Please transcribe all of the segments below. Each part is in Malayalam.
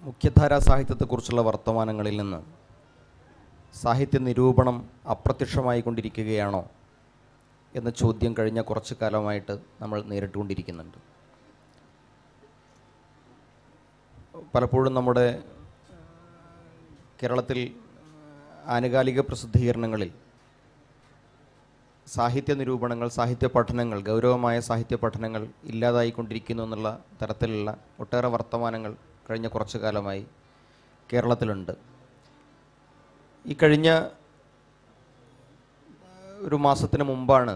മുഖ്യധാരാ സാഹിത്യത്തെക്കുറിച്ചുള്ള വർത്തമാനങ്ങളിൽ നിന്ന് സാഹിത്യ നിരൂപണം അപ്രത്യക്ഷമായി കൊണ്ടിരിക്കുകയാണോ എന്ന ചോദ്യം കഴിഞ്ഞ കുറച്ചു കാലമായിട്ട് നമ്മൾ നേരിട്ടുകൊണ്ടിരിക്കുന്നുണ്ട് പലപ്പോഴും നമ്മുടെ കേരളത്തിൽ ആനുകാലിക പ്രസിദ്ധീകരണങ്ങളിൽ സാഹിത്യ നിരൂപണങ്ങൾ സാഹിത്യ പഠനങ്ങൾ ഗൗരവമായ സാഹിത്യ പഠനങ്ങൾ ഇല്ലാതായിക്കൊണ്ടിരിക്കുന്നു എന്നുള്ള തരത്തിലുള്ള ഒട്ടേറെ വർത്തമാനങ്ങൾ കഴിഞ്ഞ കുറച്ചു കാലമായി കേരളത്തിലുണ്ട് ഈ കഴിഞ്ഞ ഒരു മാസത്തിന് മുമ്പാണ്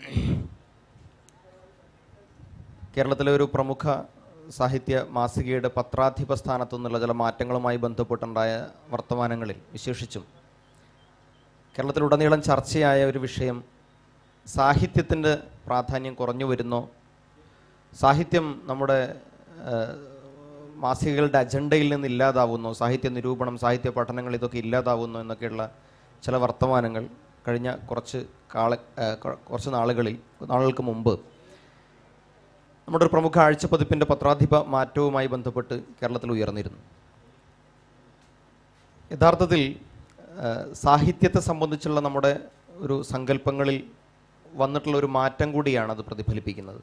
കേരളത്തിലെ ഒരു പ്രമുഖ സാഹിത്യ മാസികയുടെ പത്രാധിപ സ്ഥാനത്തു നിന്നുള്ള ചില മാറ്റങ്ങളുമായി ബന്ധപ്പെട്ടുണ്ടായ വർത്തമാനങ്ങളിൽ വിശേഷിച്ചും കേരളത്തിലുടനീളം ചർച്ചയായ ഒരു വിഷയം സാഹിത്യത്തിൻ്റെ പ്രാധാന്യം കുറഞ്ഞു വരുന്നോ സാഹിത്യം നമ്മുടെ ഏഹ്, മാസികകളുടെ അജണ്ടയിൽ നിന്ന് ഇല്ലാതാവുന്നു സാഹിത്യ നിരൂപണം സാഹിത്യ പഠനങ്ങൾ ഇതൊക്കെ ഇല്ലാതാവുന്നു എന്നൊക്കെയുള്ള ചില വർത്തമാനങ്ങൾ കഴിഞ്ഞ കുറച്ച് കാല ഏഹ്, കൊ- കുറച്ച് നാളുകളിൽ നാളുകൾക്ക് മുമ്പ് നമ്മുടെ ഒരു പ്രമുഖ ആഴ്ചപ്പതിപ്പിൻ്റെ പത്രാധിപ മാറ്റവുമായി ബന്ധപ്പെട്ട് കേരളത്തിൽ ഉയർന്നിരുന്നു യഥാർത്ഥത്തിൽ ഏഹ്, സാഹിത്യത്തെ സംബന്ധിച്ചുള്ള നമ്മുടെ ഒരു സങ്കല്പങ്ങളിൽ വന്നിട്ടുള്ള ഒരു മാറ്റം കൂടിയാണ് അത് പ്രതിഫലിപ്പിക്കുന്നത്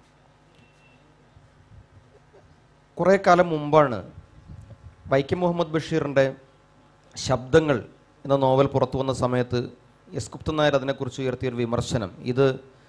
കുറേ കാലം മുമ്പാണ് വൈക്കം മുഹമ്മദ് ബഷീറിൻ്റെ ശബ്ദങ്ങൾ എന്ന നോവൽ പുറത്തു വന്ന സമയത്ത് എസ് ഗുപ്തൻ നായർ അതിനെക്കുറിച്ച് ഉയർത്തിയൊരു വിമർശനം ഇത്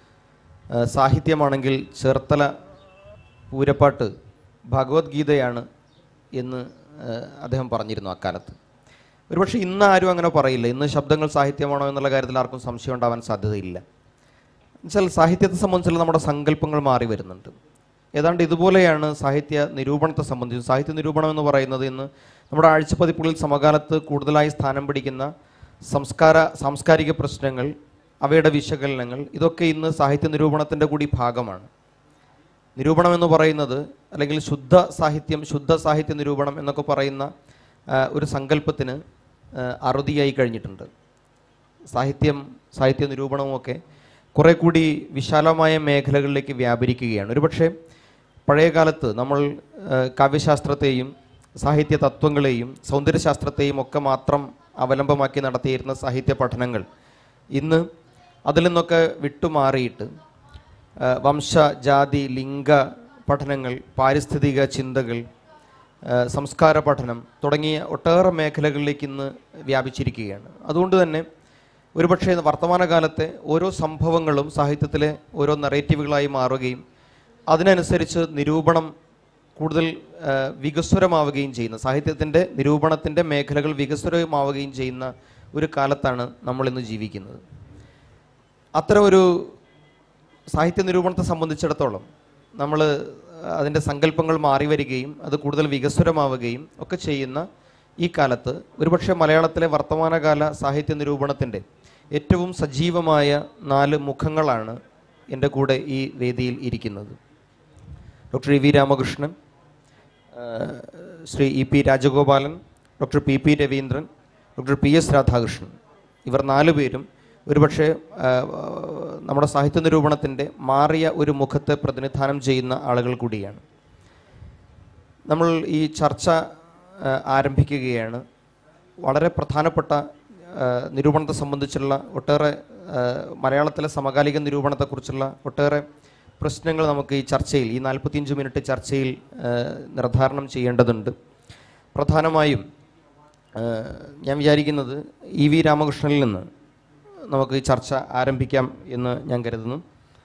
ആ, സാഹിത്യമാണെങ്കിൽ ചേർത്തല പൂരപ്പാട്ട് ഭഗവത്ഗീതയാണ് എന്ന് ആ, അദ്ദേഹം പറഞ്ഞിരുന്നു അക്കാലത്ത് ഒരുപക്ഷെ ഇന്ന് ആരും അങ്ങനെ പറയില്ല ഇന്ന് ശബ്ദങ്ങൾ സാഹിത്യമാണോ എന്നുള്ള കാര്യത്തിൽ ആർക്കും സംശയം ഉണ്ടാവാൻ സാധ്യതയില്ല എന്നുവെച്ചാൽ സാഹിത്യത്തെ സംബന്ധിച്ചുള്ള നമ്മുടെ സങ്കല്പങ്ങൾ മാറി വരുന്നുണ്ട് ഏതാണ്ട് ഇതുപോലെയാണ് സാഹിത്യ നിരൂപണത്തെ സംബന്ധിച്ച് സാഹിത്യ നിരൂപണം എന്ന് പറയുന്നത് ഇന്ന് നമ്മുടെ ആഴ്ചപ്പതിപ്പുകളിൽ സമകാലത്ത് കൂടുതലായി സ്ഥാനം പിടിക്കുന്ന സംസ്കാര സാംസ്കാരിക പ്രശ്നങ്ങൾ അവയുടെ വിശകലനങ്ങൾ ഇതൊക്കെ ഇന്ന് സാഹിത്യ നിരൂപണത്തിൻ്റെ കൂടി ഭാഗമാണ് നിരൂപണം എന്ന് പറയുന്നത് അല്ലെങ്കിൽ ശുദ്ധ സാഹിത്യം ശുദ്ധ സാഹിത്യ നിരൂപണം എന്നൊക്കെ പറയുന്ന ആ, ഒരു സങ്കല്പത്തിന് ആ, അറുതിയായി കഴിഞ്ഞിട്ടുണ്ട് സാഹിത്യം സാഹിത്യ നിരൂപണവുമൊക്കെ കുറെ കൂടി വിശാലമായ മേഖലകളിലേക്ക് വ്യാപരിക്കുകയാണ് ഒരുപക്ഷെ പഴയ കാലത്ത് നമ്മൾ ആ, കാവ്യശാസ്ത്രത്തെയും സാഹിത്യ തത്വങ്ങളെയും സൗന്ദര്യശാസ്ത്രത്തെയും ഒക്കെ മാത്രം അവലംബമാക്കി നടത്തിയിരുന്ന സാഹിത്യ പഠനങ്ങൾ ഇന്ന് അതിൽ നിന്നൊക്കെ വിട്ടുമാറിയിട്ട് ആ, വംശ ജാതി ലിംഗ പഠനങ്ങൾ പാരിസ്ഥിതിക ചിന്തകൾ ആ, സംസ്കാര പഠനം തുടങ്ങിയ ഒട്ടേറെ മേഖലകളിലേക്ക് ഇന്ന് വ്യാപിച്ചിരിക്കുകയാണ് അതുകൊണ്ട് തന്നെ ഒരുപക്ഷെ വർത്തമാനകാലത്തെ ഓരോ സംഭവങ്ങളും സാഹിത്യത്തിലെ ഓരോ നറേറ്റീവുകളായി മാറുകയും അതിനനുസരിച്ച് നിരൂപണം കൂടുതൽ ആ, വികസ്വരമാവുകയും ചെയ്യുന്ന സാഹിത്യത്തിൻ്റെ നിരൂപണത്തിൻ്റെ മേഖലകൾ വികസ്വരമാവുകയും ചെയ്യുന്ന ഒരു കാലത്താണ് നമ്മൾ ഇന്ന് ജീവിക്കുന്നത് അത്തരം ഒരു സാഹിത്യ നിരൂപണത്തെ സംബന്ധിച്ചിടത്തോളം നമ്മൾ അതിൻ്റെ സങ്കല്പങ്ങൾ മാറി വരികയും അത് കൂടുതൽ വികസ്വരമാവുകയും ഒക്കെ ചെയ്യുന്ന ഈ കാലത്ത് ഒരുപക്ഷെ മലയാളത്തിലെ വർത്തമാനകാല സാഹിത്യ നിരൂപണത്തിൻ്റെ ഏറ്റവും സജീവമായ നാല് മുഖങ്ങളാണ് എൻ്റെ കൂടെ ഈ വേദിയിൽ ഇരിക്കുന്നത് ഡോക്ടർ ഇ വി രാമകൃഷ്ണൻ ആ, Shri E P Rajagopalan doctor P P Raveendran doctor P S Radhakrishnan ഇവർ നാലു പേരും ഒരുപക്ഷെ ആ, നമ്മുടെ സാഹിത്യ നിരൂപണത്തിൻ്റെ മാറിയ ഒരു മുഖത്തെ പ്രതിനിധാനം ചെയ്യുന്ന ആളുകൾ കൂടിയാണ് നമ്മൾ ഈ ചർച്ച ആ, ആരംഭിക്കുകയാണ് വളരെ പ്രധാനപ്പെട്ട ആ, നിരൂപണത്തെ സംബന്ധിച്ചുള്ള ഒട്ടേറെ ആ, മലയാളത്തിലെ സമകാലിക നിരൂപണത്തെക്കുറിച്ചുള്ള ഒട്ടേറെ പ്രശ്നങ്ങൾ നമുക്ക് ഈ ചർച്ചയിൽ ഈ നാൽപ്പത്തിയഞ്ച് മിനിറ്റ് ചർച്ചയിൽ ആ, നിർദ്ധാരണം ചെയ്യേണ്ടതുണ്ട് പ്രധാനമായും ആ, ഞാൻ വിചാരിക്കുന്നത് ഇ വി രാമകൃഷ്ണനിൽ നിന്ന് നമുക്ക് ഈ ചർച്ച ആരംഭിക്കാം എന്ന് ഞാൻ കരുതുന്നു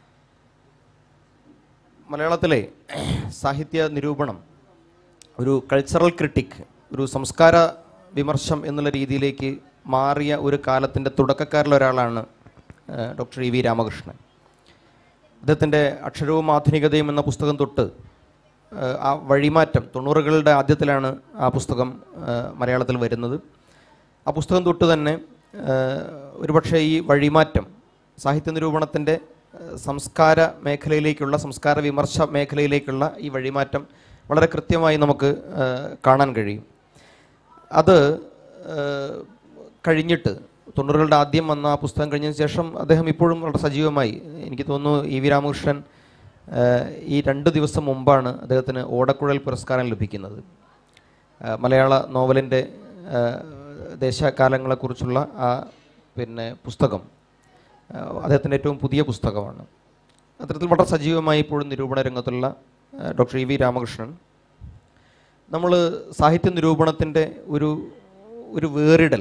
മലയാളത്തിലെ സാഹിത്യ നിരൂപണം ഒരു കൾച്ചറൽ ക്രിട്ടിക് ഒരു സംസ്കാര വിമർശം എന്നുള്ള രീതിയിലേക്ക് മാറിയ ഒരു കാലത്തിൻ്റെ തുടക്കക്കാരിലൊരാളാണ് ഏഹ്, ഡോക്ടർ ഇ വി രാമകൃഷ്ണൻ അദ്ദേഹത്തിൻ്റെ അക്ഷരവും ആധുനികതയും എന്ന പുസ്തകം തൊട്ട് ഏഹ്, ആ വഴിമാറ്റം തൊണ്ണൂറുകളുടെ ആദ്യത്തിലാണ് ആ പുസ്തകം ഏഹ്, മലയാളത്തിൽ വരുന്നത് ആ പുസ്തകം തൊട്ട് തന്നെ ഏഹ്, ഒരുപക്ഷെ ഈ വഴിമാറ്റം സാഹിത്യ നിരൂപണത്തിൻ്റെ ഏഹ്, സംസ്കാര മേഖലയിലേക്കുള്ള സംസ്കാര വിമർശ മേഖലയിലേക്കുള്ള ഈ വഴിമാറ്റം വളരെ കൃത്യമായി നമുക്ക് ഏഹ്, കാണാൻ കഴിയും അത് ഏഹ്, കഴിഞ്ഞിട്ട് തൊണ്ണൂറുകളുടെ ആദ്യം വന്ന ആ പുസ്തകം കഴിഞ്ഞതിന് ശേഷം അദ്ദേഹം ഇപ്പോഴും വളരെ സജീവമായി എനിക്ക് തോന്നുന്നു ഇ വി രാമകൃഷ്ണൻ ഏഹ്, ഈ രണ്ട് ദിവസം മുമ്പാണ് അദ്ദേഹത്തിന് ഓടക്കുഴൽ പുരസ്കാരം ലഭിക്കുന്നത് ആ, മലയാള നോവലിൻ്റെ ആ, ദേശകാലങ്ങളെക്കുറിച്ചുള്ള ആ പിന്നെ പുസ്തകം ആ, അദ്ദേഹത്തിൻ്റെ ഏറ്റവും പുതിയ പുസ്തകമാണ് അത്തരത്തിൽ വളരെ സജീവമായി ഇപ്പോഴും നിരൂപണ രംഗത്തുള്ള ആ, ഡോക്ടർ ഇ വി രാമകൃഷ്ണൻ നമ്മൾ സാഹിത്യ നിരൂപണത്തിൻ്റെ ഒരു ഒരു വേറിടൽ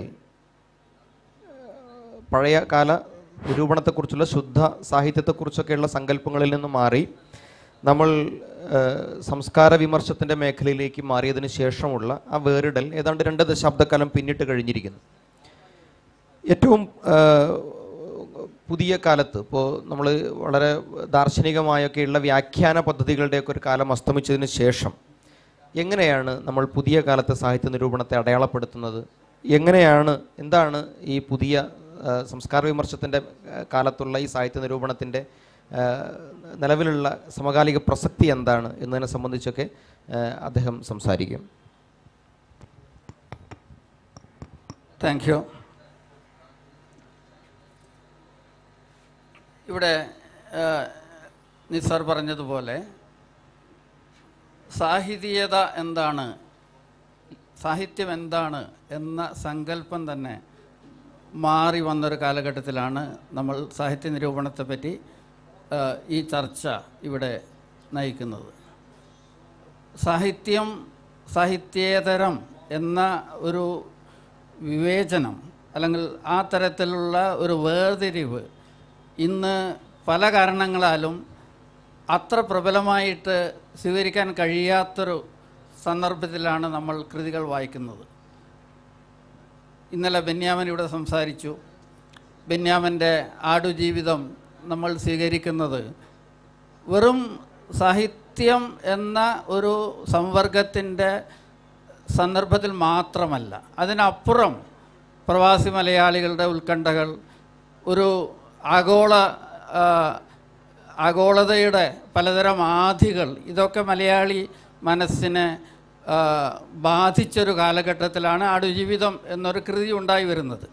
പഴയ കാല നിരൂപണത്തെക്കുറിച്ചുള്ള ശുദ്ധ സാഹിത്യത്തെക്കുറിച്ചൊക്കെയുള്ള സങ്കല്പങ്ങളിൽ നിന്ന് മാറി നമ്മൾ ആ, സംസ്കാര വിമർശത്തിൻ്റെ മേഖലയിലേക്ക് മാറിയതിന് ശേഷമുള്ള ആ വേറിടൽ ഏതാണ്ട് രണ്ട് ദശാബ്ദക്കാലം പിന്നിട്ട് കഴിഞ്ഞിരിക്കുന്നു ഏറ്റവും ആ, പുതിയ കാലത്ത് ഇപ്പോൾ നമ്മൾ വളരെ ദാർശനികമായൊക്കെയുള്ള വ്യാഖ്യാന പദ്ധതികളുടെയൊക്കെ ഒരു കാലം അസ്തമിച്ചതിന് ശേഷം എങ്ങനെയാണ് നമ്മൾ പുതിയ കാലത്തെ സാഹിത്യ നിരൂപണത്തെ അടയാളപ്പെടുത്തുന്നത് എങ്ങനെയാണ് എന്താണ് ഈ പുതിയ ആ, സംസ്കാര വിമർശത്തിൻ്റെ ആ, കാലത്തുള്ള ഈ സാഹിത്യ നിരൂപണത്തിൻ്റെ ആ, നിലവിലുള്ള സമകാലിക പ്രസക്തി എന്താണ് എന്നതിനെ സംബന്ധിച്ചൊക്കെ ആ, അദ്ദേഹം സംസാരിക്കും താങ്ക് യു ഇവിടെ ആ, നിസാർ പറഞ്ഞതുപോലെ സാഹിതീയത എന്താണ് സാഹിത്യം എന്താണ് എന്ന സങ്കല്പം തന്നെ മാറി വന്നൊരു കാലഘട്ടത്തിലാണ് നമ്മൾ സാഹിത്യ നിരൂപണത്തെ പറ്റി ആ, ഈ ചർച്ച ഇവിടെ നയിക്കുന്നത് സാഹിത്യം സാഹിത്യേതരം എന്ന ഒരു വിവേചനം അല്ലെങ്കിൽ ആ തരത്തിലുള്ള ഒരു വേർതിരിവ് ഇന്ന് പല കാരണങ്ങളാലും അത്ര പ്രബലമായിട്ട് സ്വീകരിക്കാൻ കഴിയാത്തൊരു സന്ദർഭത്തിലാണ് നമ്മൾ കൃതികൾ വായിക്കുന്നത് ഇന്നലെ ബെന്യാമൻ ഇവിടെ സംസാരിച്ചു ബെന്യാമൻ്റെ ആടുജീവിതം നമ്മൾ സ്വീകരിക്കുന്നത് വെറും സാഹിത്യം എന്ന ഒരു സംവർഗത്തിൻ്റെ സന്ദർഭത്തിൽ മാത്രമല്ല അതിനപ്പുറം പ്രവാസി മലയാളികളുടെ ഉത്കണ്ഠകൾ ഒരു ആഗോള ആ, ആഗോളതയുടെ പലതരം ആധികൾ ഇതൊക്കെ മലയാളി മനസ്സിനെ ആ, ബാധിച്ചൊരു കാലഘട്ടത്തിലാണ് ആടുജീവിതം എന്നൊരു കൃതി ഉണ്ടായി വരുന്നത്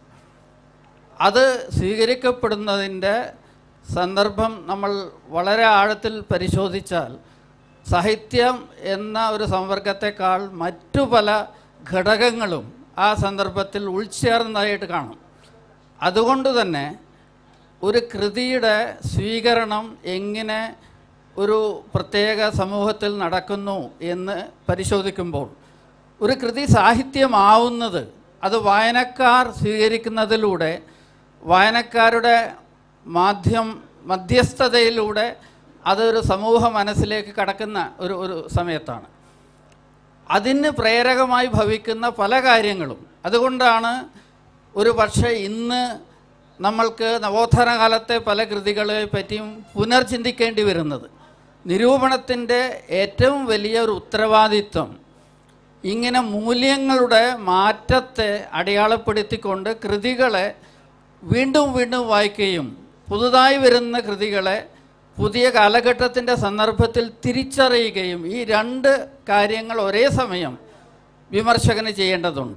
അത് സ്വീകരിക്കപ്പെടുന്നതിൻ്റെ സന്ദർഭം നമ്മൾ വളരെ ആഴത്തിൽ പരിശോധിച്ചാൽ സാഹിത്യം എന്ന ഒരു സംവർഗത്തെക്കാൾ മറ്റു പല ഘടകങ്ങളും ആ സന്ദർഭത്തിൽ ഉൾച്ചേർന്നതായിട്ട് കാണും അതുകൊണ്ട് തന്നെ ഒരു കൃതിയുടെ സ്വീകരണം എങ്ങനെ ഒരു പ്രത്യേക സമൂഹത്തിൽ നടക്കുന്നു എന്ന് പരിശോധിക്കുമ്പോൾ ഒരു കൃതി സാഹിത്യമാവുന്നത് അത് വായനക്കാർ സ്വീകരിക്കുന്നതിലൂടെ വായനക്കാരുടെ മാധ്യം മധ്യസ്ഥതയിലൂടെ അതൊരു സമൂഹ മനസ്സിലേക്ക് കടക്കുന്ന ഒരു ഒരു സമയത്താണ് അതിന് പ്രേരകമായി ഭവിക്കുന്ന പല കാര്യങ്ങളും അതുകൊണ്ടാണ് ഒരു പക്ഷേ ഇന്ന് നമ്മൾക്ക് നവോത്ഥാന കാലത്തെ പല കൃതികളെ പറ്റിയും പുനർചിന്തിക്കേണ്ടി വരുന്നത് നിരൂപണത്തിൻ്റെ ഏറ്റവും വലിയ ഒരു ഉത്തരവാദിത്വം ഇങ്ങനെ മൂല്യങ്ങളുടെ മാറ്റത്തെ അടയാളപ്പെടുത്തിക്കൊണ്ട് കൃതികളെ വീണ്ടും വീണ്ടും വായിക്കുകയും പുതുതായി വരുന്ന കൃതികളെ പുതിയ കാലഘട്ടത്തിൻ്റെ സന്ദർഭത്തിൽ തിരിച്ചറിയുകയും ഈ രണ്ട് കാര്യങ്ങൾ ഒരേ സമയം വിമർശകന് ചെയ്യേണ്ടതുണ്ട്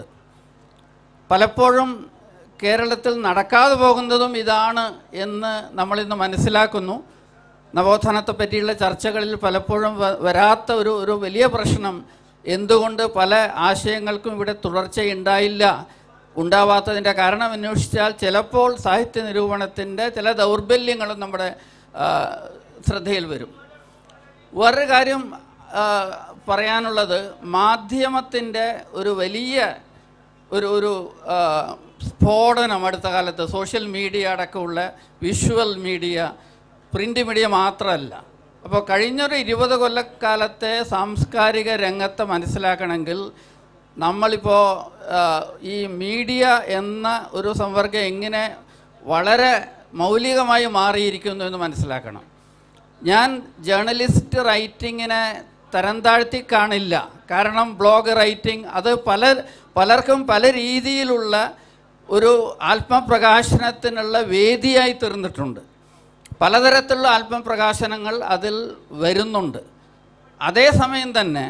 പലപ്പോഴും കേരളത്തിൽ നടക്കാതെ പോകുന്നതും ഇതാണ് എന്ന് നമ്മളിന്ന് മനസ്സിലാക്കുന്നു നവോത്ഥാനത്തെ പറ്റിയുള്ള ചർച്ചകളിൽ പലപ്പോഴും വ- വരാത്ത ഒരു ഒരു വലിയ പ്രശ്നം എന്തുകൊണ്ട് പല ആശയങ്ങൾക്കും ഇവിടെ തുടർച്ചയുണ്ടായില്ല ഉണ്ടാവാത്തതിൻ്റെ കാരണം അന്വേഷിച്ചാൽ ചിലപ്പോൾ സാഹിത്യ നിരൂപണത്തിൻ്റെ ചില ദൗർബല്യങ്ങളും നമ്മുടെ ആ, ശ്രദ്ധയിൽ വരും വേറൊരു കാര്യം ആ, പറയാനുള്ളത് മാധ്യമത്തിൻ്റെ ഒരു വലിയ ഒരു ഒരു ആ, സ്ഫോടനം അടുത്ത കാലത്ത് സോഷ്യൽ മീഡിയ അടക്കമുള്ള വിഷ്വൽ മീഡിയ പ്രിൻ്റ് മീഡിയ മാത്രമല്ല അപ്പോൾ കഴിഞ്ഞൊരു ഇരുപത് കൊല്ലക്കാലത്തെ സാംസ്കാരിക രംഗത്തെ മനസ്സിലാക്കണമെങ്കിൽ നമ്മളിപ്പോൾ ആ, ഈ മീഡിയ എന്ന ഒരു സംവർഗം എങ്ങനെ വളരെ മൗലികമായി മാറിയിരിക്കുന്നു എന്ന് മനസ്സിലാക്കണം ഞാൻ ജേർണലിസ്റ്റ് റൈറ്റിങ്ങിനെ തരം താഴ്ത്തി കാണില്ല കാരണം ബ്ലോഗ് റൈറ്റിംഗ് അത് പല പലർക്കും പല രീതിയിലുള്ള ഒരു ആത്മപ്രകാശനത്തിനുള്ള വേദിയായി തീർന്നിട്ടുണ്ട് പലതരത്തിലുള്ള ആത്മപ്രകാശനങ്ങൾ അതിൽ വരുന്നുണ്ട് അതേസമയം തന്നെ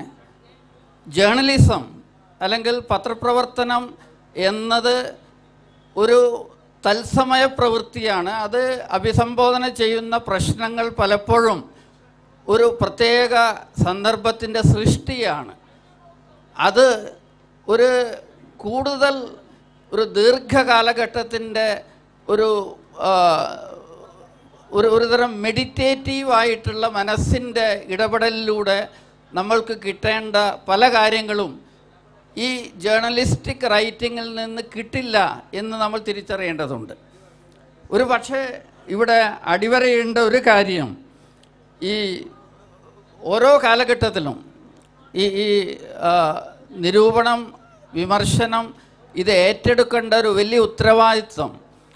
ജേർണലിസം അല്ലെങ്കിൽ പത്രപ്രവർത്തനം എന്നത് ഒരു തത്സമയ പ്രവൃത്തിയാണ് അത് അഭിസംബോധന ചെയ്യുന്ന പ്രശ്നങ്ങൾ പലപ്പോഴും ഒരു പ്രത്യേക സന്ദർഭത്തിൻ്റെ സൃഷ്ടിയാണ് അത് ഒരു കൂടുതൽ ഒരു ദീർഘകാലഘട്ടത്തിൻ്റെ ഒരു ആ, ഒരു ഒരുതരം മെഡിറ്റേറ്റീവ് ആയിട്ടുള്ള മനസ്സിൻ്റെ ഇടപെടലിലൂടെ നമ്മൾക്ക് കിട്ടേണ്ട പല കാര്യങ്ങളും ഈ ജേർണലിസ്റ്റിക് റൈറ്റിങ്ങിൽ നിന്ന് കിട്ടില്ല എന്ന് നമ്മൾ തിരിച്ചറിയേണ്ടതുണ്ട് ഒരു പക്ഷേ ഇവിടെ അടിവരയേണ്ട ഒരു കാര്യം ഈ ഓരോ കാലഘട്ടത്തിലും ഈ ഈ ആ, നിരൂപണം വിമർശനം ഇത് ഏറ്റെടുക്കേണ്ട ഒരു വലിയ ഉത്തരവാദിത്വം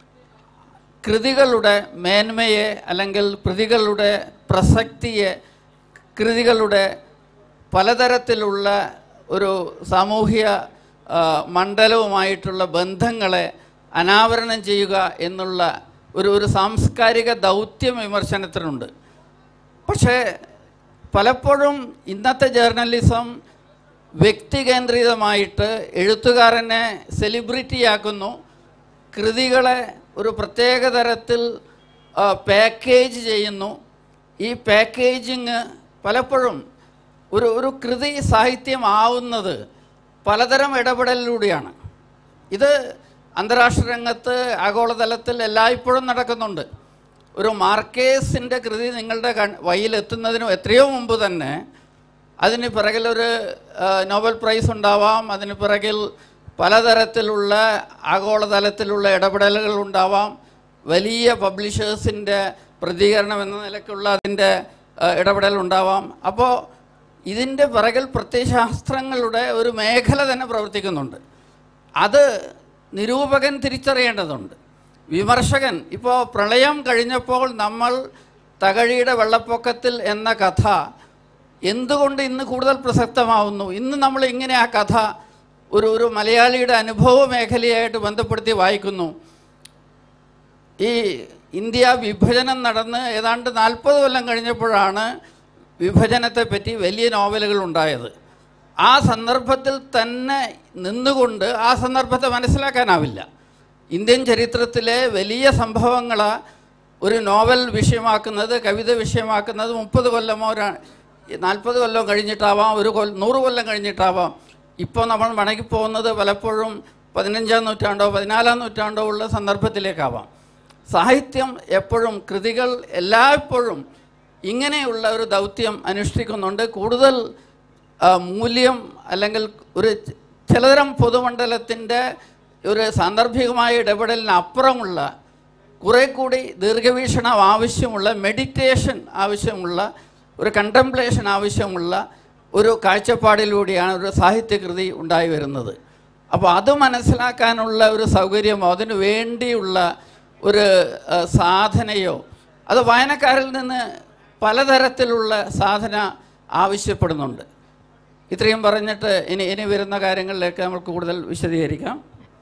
കൃതികളുടെ മേന്മയെ അല്ലെങ്കിൽ കൃതികളുടെ പ്രസക്തിയെ കൃതികളുടെ പലതരത്തിലുള്ള ഒരു സാമൂഹ്യ ആ, മണ്ഡലവുമായിട്ടുള്ള ബന്ധങ്ങളെ അനാവരണം ചെയ്യുക എന്നുള്ള ഒരു ഒരു സാംസ്കാരിക ദൗത്യം വിമർശനത്തിനുണ്ട് പക്ഷേ പലപ്പോഴും ഇന്നത്തെ ജേർണലിസം വ്യക്തികേന്ദ്രിതമായിട്ട് എഴുത്തുകാരനെ സെലിബ്രിറ്റിയാക്കുന്നു കൃതികളെ ഒരു പ്രത്യേക തരത്തിൽ ആ, പാക്കേജ് ചെയ്യുന്നു ഈ പാക്കേജിങ് പലപ്പോഴും ഒരു ഒരു കൃതി സാഹിത്യമാവുന്നത് പലതരം ഇടപെടലിലൂടെയാണ് ഇത് അന്താരാഷ്ട്ര രംഗത്ത് ആഗോളതലത്തിൽ എല്ലായ്പ്പോഴും നടക്കുന്നുണ്ട് ഒരു മാർക്കേസിൻ്റെ കൃതി നിങ്ങളുടെ കൺ വയ്യിലെത്തുന്നതിനും എത്രയോ മുമ്പ് തന്നെ അതിന് പിറകിൽ ഒരു ആ, നോബൽ പ്രൈസ് ഉണ്ടാവാം അതിന് പിറകിൽ പലതരത്തിലുള്ള ആഗോളതലത്തിലുള്ള ഇടപെടലുകൾ ഉണ്ടാവാം വലിയ പബ്ലിഷേഴ്സിൻ്റെ പ്രതികരണം എന്ന നിലയ്ക്കുള്ള അതിൻ്റെ ആ, ഇടപെടൽ ഉണ്ടാവാം അപ്പോൾ ഇതിൻ്റെ പിറകിൽ പ്രത്യയശാസ്ത്രങ്ങളുടെ ഒരു മേഖല തന്നെ പ്രവർത്തിക്കുന്നുണ്ട് അത് നിരൂപകൻ തിരിച്ചറിയേണ്ടതുണ്ട് വിമർശകൻ ഇപ്പോൾ പ്രളയം കഴിഞ്ഞപ്പോൾ നമ്മൾ തകഴിയുടെ വെള്ളപ്പൊക്കത്തിൽ എന്ന കഥ എന്തുകൊണ്ട് ഇന്ന് കൂടുതൽ പ്രസക്തമാവുന്നു ഇന്ന് നമ്മൾ ഇങ്ങനെ ആ കഥ ഒരു ഒരു മലയാളിയുടെ അനുഭവ മേഖലയായിട്ട് ബന്ധപ്പെടുത്തി വായിക്കുന്നു ഈ ഇന്ത്യ വിഭജനം നടന്ന് ഏതാണ്ട് നാൽപ്പത് കൊല്ലം കഴിഞ്ഞപ്പോഴാണ് വിഭജനത്തെപ്പറ്റി വലിയ നോവലുകൾ ഉണ്ടായത് ആ സന്ദർഭത്തിൽ തന്നെ നിന്നുകൊണ്ട് ആ സന്ദർഭത്തെ മനസ്സിലാക്കാനാവില്ല ഇന്ത്യൻ ചരിത്രത്തിലെ വലിയ സംഭവങ്ങൾ ഒരു നോവൽ വിഷയമാക്കുന്നത് കവിത വിഷയമാക്കുന്നത് മുപ്പത് കൊല്ലമോ നാൽപ്പത് കൊല്ലം കഴിഞ്ഞിട്ടാവാം ഒരു കൊല്ലം നൂറ് കൊല്ലം കഴിഞ്ഞിട്ടാവാം ഇപ്പോൾ നമ്മൾ മടങ്ങിപ്പോകുന്നത് പലപ്പോഴും പതിനഞ്ചാം നൂറ്റാണ്ടോ പതിനാലാം നൂറ്റാണ്ടോ ഉള്ള സന്ദർഭത്തിലേക്കാവാം സാഹിത്യം എപ്പോഴും കൃതികൾ എല്ലായ്പ്പോഴും ഇങ്ങനെയുള്ള ഒരു ദൗത്യം അനുഷ്ഠിക്കുന്നുണ്ട് കൂടുതൽ ആ, മൂല്യം അല്ലെങ്കിൽ ഒരു ച- ചിലതരം പൊതുമണ്ഡലത്തിൻ്റെ ഒരു സാന്ദർഭികമായ ഇടപെടലിന് അപ്പുറമുള്ള കുറെ കൂടി ദീർഘവീക്ഷണം ആവശ്യമുള്ള മെഡിറ്റേഷൻ ആവശ്യമുള്ള ഒരു കണ്ടംപ്ലേഷൻ ആവശ്യമുള്ള ഒരു കാഴ്ചപ്പാടിലൂടെയാണ് ഒരു സാഹിത്യകൃതി ഉണ്ടായി വരുന്നത് അപ്പോൾ അത് മനസ്സിലാക്കാനുള്ള ഒരു സൗകര്യമോ അതിനു വേണ്ടിയുള്ള ഒരു ആ, സാധനയോ അത് വായനക്കാരിൽ നിന്ന് പലതരത്തിലുള്ള സാധന ആവശ്യപ്പെടുന്നുണ്ട് ഇത്രയും പറഞ്ഞിട്ട് ഇനി ഇനി വരുന്ന കാര്യങ്ങളിലേക്ക് നമുക്ക് കൂടുതൽ വിശദീകരിക്കാം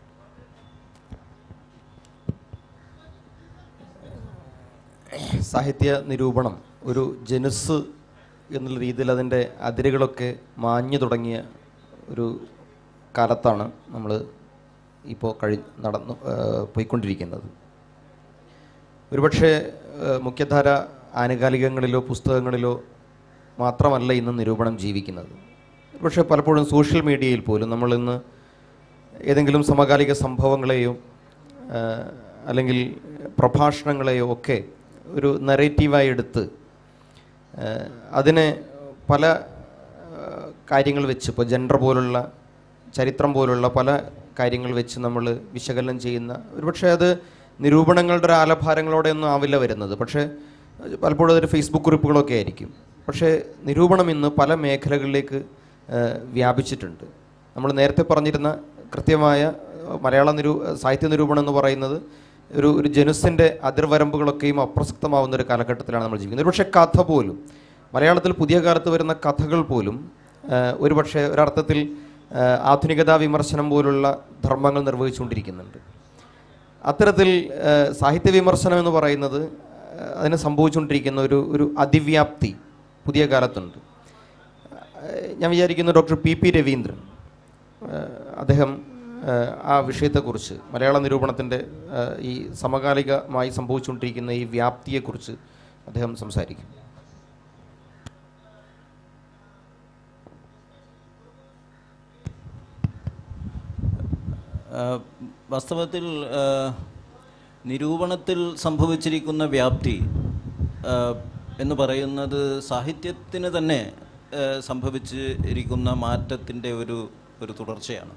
സാഹിത്യ നിരൂപണം ഒരു ജനുസ് എന്നുള്ള രീതിയിൽ അതിൻ്റെ അതിരുകളൊക്കെ മാഞ്ഞു തുടങ്ങിയ ഒരു കാലത്താണ് നമ്മൾ ഇപ്പോൾ കഴി നടന്നു ആ, പോയിക്കൊണ്ടിരിക്കുന്നത് ഒരുപക്ഷെ ആ, മുഖ്യധാര ആനുകാലികങ്ങളിലോ പുസ്തകങ്ങളിലോ മാത്രമല്ല ഇന്ന് നിരൂപണം ജീവിക്കുന്നത് പക്ഷേ പലപ്പോഴും സോഷ്യൽ മീഡിയയിൽ പോലും നമ്മൾ ഇന്ന് ഏതെങ്കിലും സമകാലിക സംഭവങ്ങളെയോ ആ, അല്ലെങ്കിൽ പ്രഭാഷണങ്ങളെയോ ഒക്കെ ഒരു നറേറ്റീവായി എടുത്ത് ആ, അതിനെ പല ആ, കാര്യങ്ങൾ വെച്ച് ഇപ്പോൾ ജെൻഡർ പോലുള്ള ചരിത്രം പോലുള്ള പല കാര്യങ്ങൾ വെച്ച് നമ്മൾ വിശകലനം ചെയ്യുന്ന ഒരുപക്ഷെ അത് നിരൂപണങ്ങളുടെ ഒരു ആലഭാരങ്ങളോടെ ഒന്നും ആവില്ല വരുന്നത് പക്ഷേ പലപ്പോഴും അതൊരു ഫേസ്ബുക്ക് കുറിപ്പുകളൊക്കെ ആയിരിക്കും പക്ഷേ നിരൂപണം ഇന്ന് പല മേഖലകളിലേക്ക് ആ, വ്യാപിച്ചിട്ടുണ്ട് നമ്മൾ നേരത്തെ പറഞ്ഞിരുന്ന കൃത്യമായ ആ, മലയാള നിരൂ സാഹിത്യ നിരൂപണം എന്ന് പറയുന്നത് ഒരു ഒരു ജനുസിൻ്റെ അതിർവരമ്പുകളൊക്കെയും അപ്രസക്തമാവുന്ന ഒരു കാലഘട്ടത്തിലാണ് നമ്മൾ ജീവിക്കുന്നത് ഒരുപക്ഷെ കഥ പോലും മലയാളത്തിൽ പുതിയ കാലത്ത് വരുന്ന കഥകൾ പോലും ആ, ഒരുപക്ഷെ ഒരർത്ഥത്തിൽ ആ, ആധുനികതാ വിമർശനം പോലുള്ള ധർമ്മങ്ങൾ നിർവഹിച്ചുകൊണ്ടിരിക്കുന്നുണ്ട് അത്തരത്തിൽ ആ, സാഹിത്യ വിമർശനം എന്ന് പറയുന്നത് ആ, അതിന് സംഭവിച്ചുകൊണ്ടിരിക്കുന്ന ഒരു ഒരു അതിവ്യാപ്തി പുതിയ കാലത്തുണ്ട് ആ, ഞാൻ വിചാരിക്കുന്നു ഡോക്ടർ പി പി രവീന്ദ്രൻ ആ, അദ്ദേഹം ആ, ആ വിഷയത്തെക്കുറിച്ച് മലയാള നിരൂപണത്തിൻ്റെ ആ, ഈ സമകാലികമായി സംഭവിച്ചുകൊണ്ടിരിക്കുന്ന ഈ വ്യാപ്തിയെക്കുറിച്ച് അദ്ദേഹം സംസാരിക്കും ആ, വാസ്തവത്തിൽ ആ, നിരൂപണത്തിൽ സംഭവിച്ചിരിക്കുന്ന വ്യാപ്തി ആ, എന്ന് പറയുന്നത് സാഹിത്യത്തിന് തന്നെ ആ, സംഭവിച്ചിരിക്കുന്ന മാറ്റത്തിൻ്റെ ഒരു ഒരു തുടർച്ചയാണ്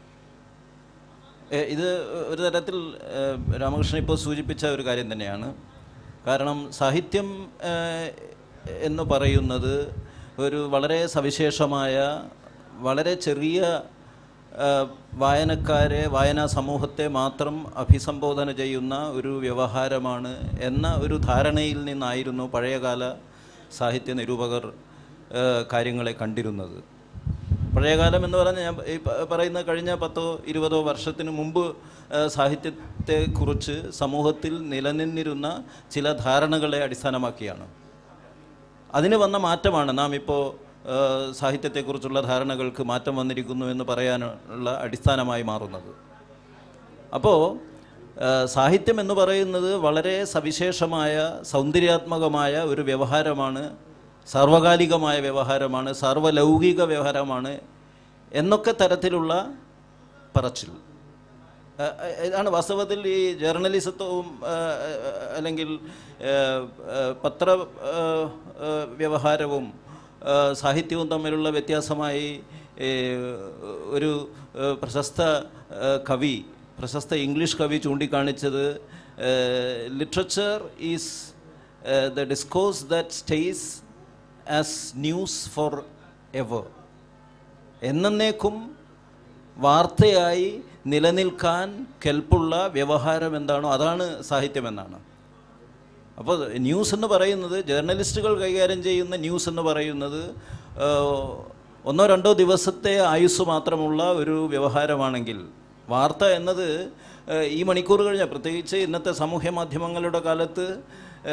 ഏ, ഇത് ഒരു തരത്തിൽ ഏ, രാമകൃഷ്ണൻ ഇപ്പോൾ സൂചിപ്പിച്ച ഒരു കാര്യം തന്നെയാണ് കാരണം സാഹിത്യം ഏ, എന്ന് പറയുന്നത് ഒരു വളരെ സവിശേഷമായ വളരെ ചെറിയ ആ, വായനക്കാരെ വായനാ സമൂഹത്തെ മാത്രം അഭിസംബോധന ചെയ്യുന്ന ഒരു വ്യവഹാരമാണ് എന്ന ഒരു ധാരണയിൽ നിന്നായിരുന്നു പഴയകാല സാഹിത്യ നിരൂപകർ ആ, കാര്യങ്ങളെ കണ്ടിരുന്നത് പഴയകാലം എന്ന് പറഞ്ഞാൽ ഞാൻ ഈ പ- പറയുന്ന കഴിഞ്ഞ പത്തോ ഇരുപതോ വർഷത്തിന് മുമ്പ് ആ, സാഹിത്യത്തെക്കുറിച്ച് സമൂഹത്തിൽ നിലനിന്നിരുന്ന ചില ധാരണകളെ അടിസ്ഥാനമാക്കിയാണ് അതിന് വന്ന മാറ്റമാണ് നാം ഇപ്പോൾ ആ, സാഹിത്യത്തെക്കുറിച്ചുള്ള ധാരണകൾക്ക് മാറ്റം വന്നിരിക്കുന്നു എന്ന് പറയാനുള്ള അടിസ്ഥാനമായി മാറുന്നത് അപ്പോൾ സാഹിത്യം എന്ന് പറയുന്നത് വളരെ സവിശേഷമായ സൗന്ദര്യാത്മകമായ ഒരു വ്യവഹാരമാണ് സാർവകാലികമായ വ്യവഹാരമാണ് സാർവലൗകിക വ്യവഹാരമാണ് എന്നൊക്കെ തരത്തിലുള്ള പറച്ചിൽ ആ, ആ, ഇതാണ് വാസ്തവത്തിൽ ഈ ജേർണലിസത്വവും ആ, ആ, അല്ലെങ്കിൽ ആ, ആ, പത്ര ആ, ആ, വ്യവഹാരവും ആ, സാഹിത്യവും തമ്മിലുള്ള വ്യത്യാസമായി ഏ, ഒരു ആ, പ്രശസ്ത ആ, കവി പ്രശസ്ത ഇംഗ്ലീഷ് കവി ചൂണ്ടിക്കാണിച്ചത് literature is the discourse that stays as news for ever എന്നേക്കും വാർത്തയായി നിലനിൽക്കാൻ കെൽപ്പുള്ള വ്യവഹാരം എന്താണോ അതാണ് സാഹിത്യമെന്നാണ് അപ്പോൾ ന്യൂസ് എന്ന് പറയുന്നത് ജേർണലിസ്റ്റുകൾ കൈകാര്യം ചെയ്യുന്ന ന്യൂസ് എന്ന് പറയുന്നത് ആ, ഒന്നോ രണ്ടോ ദിവസത്തെ ആയുസ് മാത്രമുള്ള ഒരു വ്യവഹാരമാണെങ്കിൽ വാർത്ത എന്നത് ആ, ഈ മണിക്കൂർ കഴിഞ്ഞ പ്രത്യേകിച്ച് ഇന്നത്തെ സാമൂഹ്യ മാധ്യമങ്ങളുടെ കാലത്ത് ആ,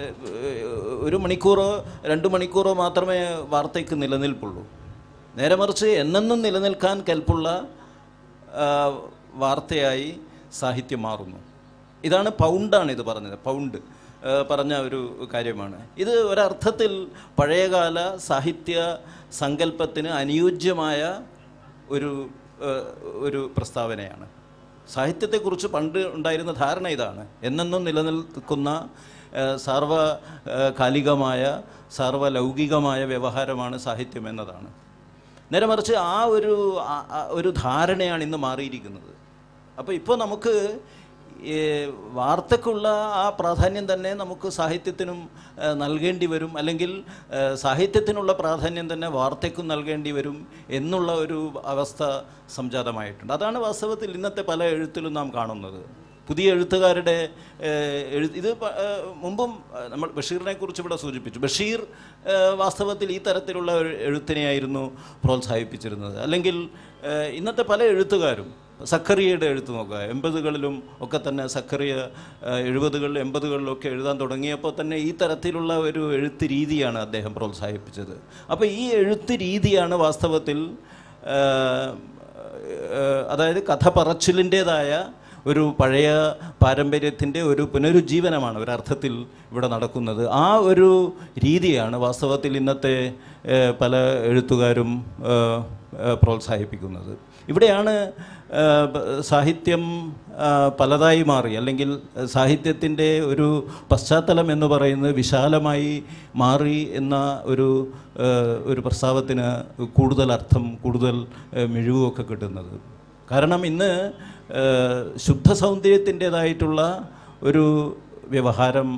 ഒരു മണിക്കൂറോ രണ്ട് മണിക്കൂറോ മാത്രമേ വാർത്തയ്ക്ക് നിലനിൽപ്പുള്ളൂ നേരെ മറിച്ച് എന്നെന്നും നിലനിൽക്കാൻ കെൽപ്പുള്ള ആ, വാർത്തയായി സാഹിത്യം മാറുന്നു ഇതാണ് പൗണ്ടാണ് ഇത് പറഞ്ഞത് പൗണ്ട് ആ, പറഞ്ഞ ഒരു കാര്യമാണ് ഇത് ഒരർത്ഥത്തിൽ പഴയകാല സാഹിത്യ സങ്കല്പത്തിന് അനുയോജ്യമായ ഒരു ആ, ഒരു പ്രസ്താവനയാണ് സാഹിത്യത്തെക്കുറിച്ച് പണ്ട് ഉണ്ടായിരുന്ന ധാരണ ഇതാണ് എന്നെന്നും നിലനിൽക്കുന്ന ആ, സാർവ ആ, കാലികമായ സാർവലൗകികമായ വ്യവഹാരമാണ് സാഹിത്യം എന്നതാണ് നേരെ മറിച്ച് ആ ഒരു ആ- ആ ഒരു ധാരണയാണ് ഇന്ന് മാറിയിരിക്കുന്നത് അപ്പോൾ ഇപ്പോൾ നമുക്ക് ഈ വാർത്തക്കുള്ള ആ പ്രാധാന്യം തന്നെ നമുക്ക് സാഹിത്യത്തിനും ആ, നൽകേണ്ടി വരും അല്ലെങ്കിൽ ആ, സാഹിത്യത്തിനുള്ള പ്രാധാന്യം തന്നെ വാർത്തയ്ക്കും നൽകേണ്ടി വരും എന്നുള്ള ഒരു അവസ്ഥ സംജാതമായിട്ടുണ്ട് അതാണ് വാസ്തവത്തിൽ ഇന്നത്തെ പല എഴുത്തിലും നാം കാണുന്നത് പുതിയ എഴുത്തുകാരുടെ ഏഹ്, എഴു ഇത് പ- ഏഹ്, മുമ്പും ഏഹ്, നമ്മൾ ബഷീറിനെ കുറിച്ച് ഇവിടെ സൂചിപ്പിച്ചു ബഷീർ ഏഹ്, വാസ്തവത്തിൽ ഈ തരത്തിലുള്ള ഒരു എഴുത്തിനെയായിരുന്നു പ്രോത്സാഹിപ്പിച്ചിരുന്നത് അല്ലെങ്കിൽ ഏഹ്, ഇന്നത്തെ പല എഴുത്തുകാരും സക്കറിയയുടെ എഴുത്ത് നോക്കുക എൺപതുകളിലും ഒക്കെ തന്നെ സക്കറിയ ഏഹ്, എഴുപതുകളിലും എൺപതുകളിലും ഒക്കെ എഴുതാൻ തുടങ്ങിയപ്പോൾ തന്നെ ഈ തരത്തിലുള്ള ഒരു എഴുത്ത് രീതിയാണ് അദ്ദേഹം പ്രോത്സാഹിപ്പിച്ചത് അപ്പോൾ ഈ എഴുത്ത് രീതിയാണ് വാസ്തവത്തിൽ ഏഹ്, ഏഹ്, അതായത് കഥ പറച്ചിലിൻ്റേതായ ഒരു പഴയ പാരമ്പര്യത്തിൻ്റെ ഒരു പുനരുജ്ജീവനമാണ് ഒരർത്ഥത്തിൽ ഇവിടെ നടക്കുന്നത് ആ ഒരു രീതിയാണ് വാസ്തവത്തിൽ ഇന്നത്തെ ഏഹ്, പല എഴുത്തുകാരും ഏഹ്, ഏഹ്, പ്രോത്സാഹിപ്പിക്കുന്നത് ഇവിടെയാണ് ഏഹ്, ബ- സാഹിത്യം ആഹ്, പലതായി മാറി അല്ലെങ്കിൽ സാഹിത്യത്തിൻ്റെ ഒരു പശ്ചാത്തലം എന്ന് പറയുന്നത് വിശാലമായി മാറി എന്ന ഒരു ഏഹ്, ഒരു പ്രസ്താവത്തിന് കൂടുതൽ അർത്ഥം കൂടുതൽ ഏഹ്, മിഴിവുമൊക്കെ കിട്ടുന്നത് കാരണം ഇന്ന് ഏഹ്, ശുദ്ധ സൗന്ദര്യത്തിൻ്റെതായിട്ടുള്ള ഒരു വ്യവഹാരം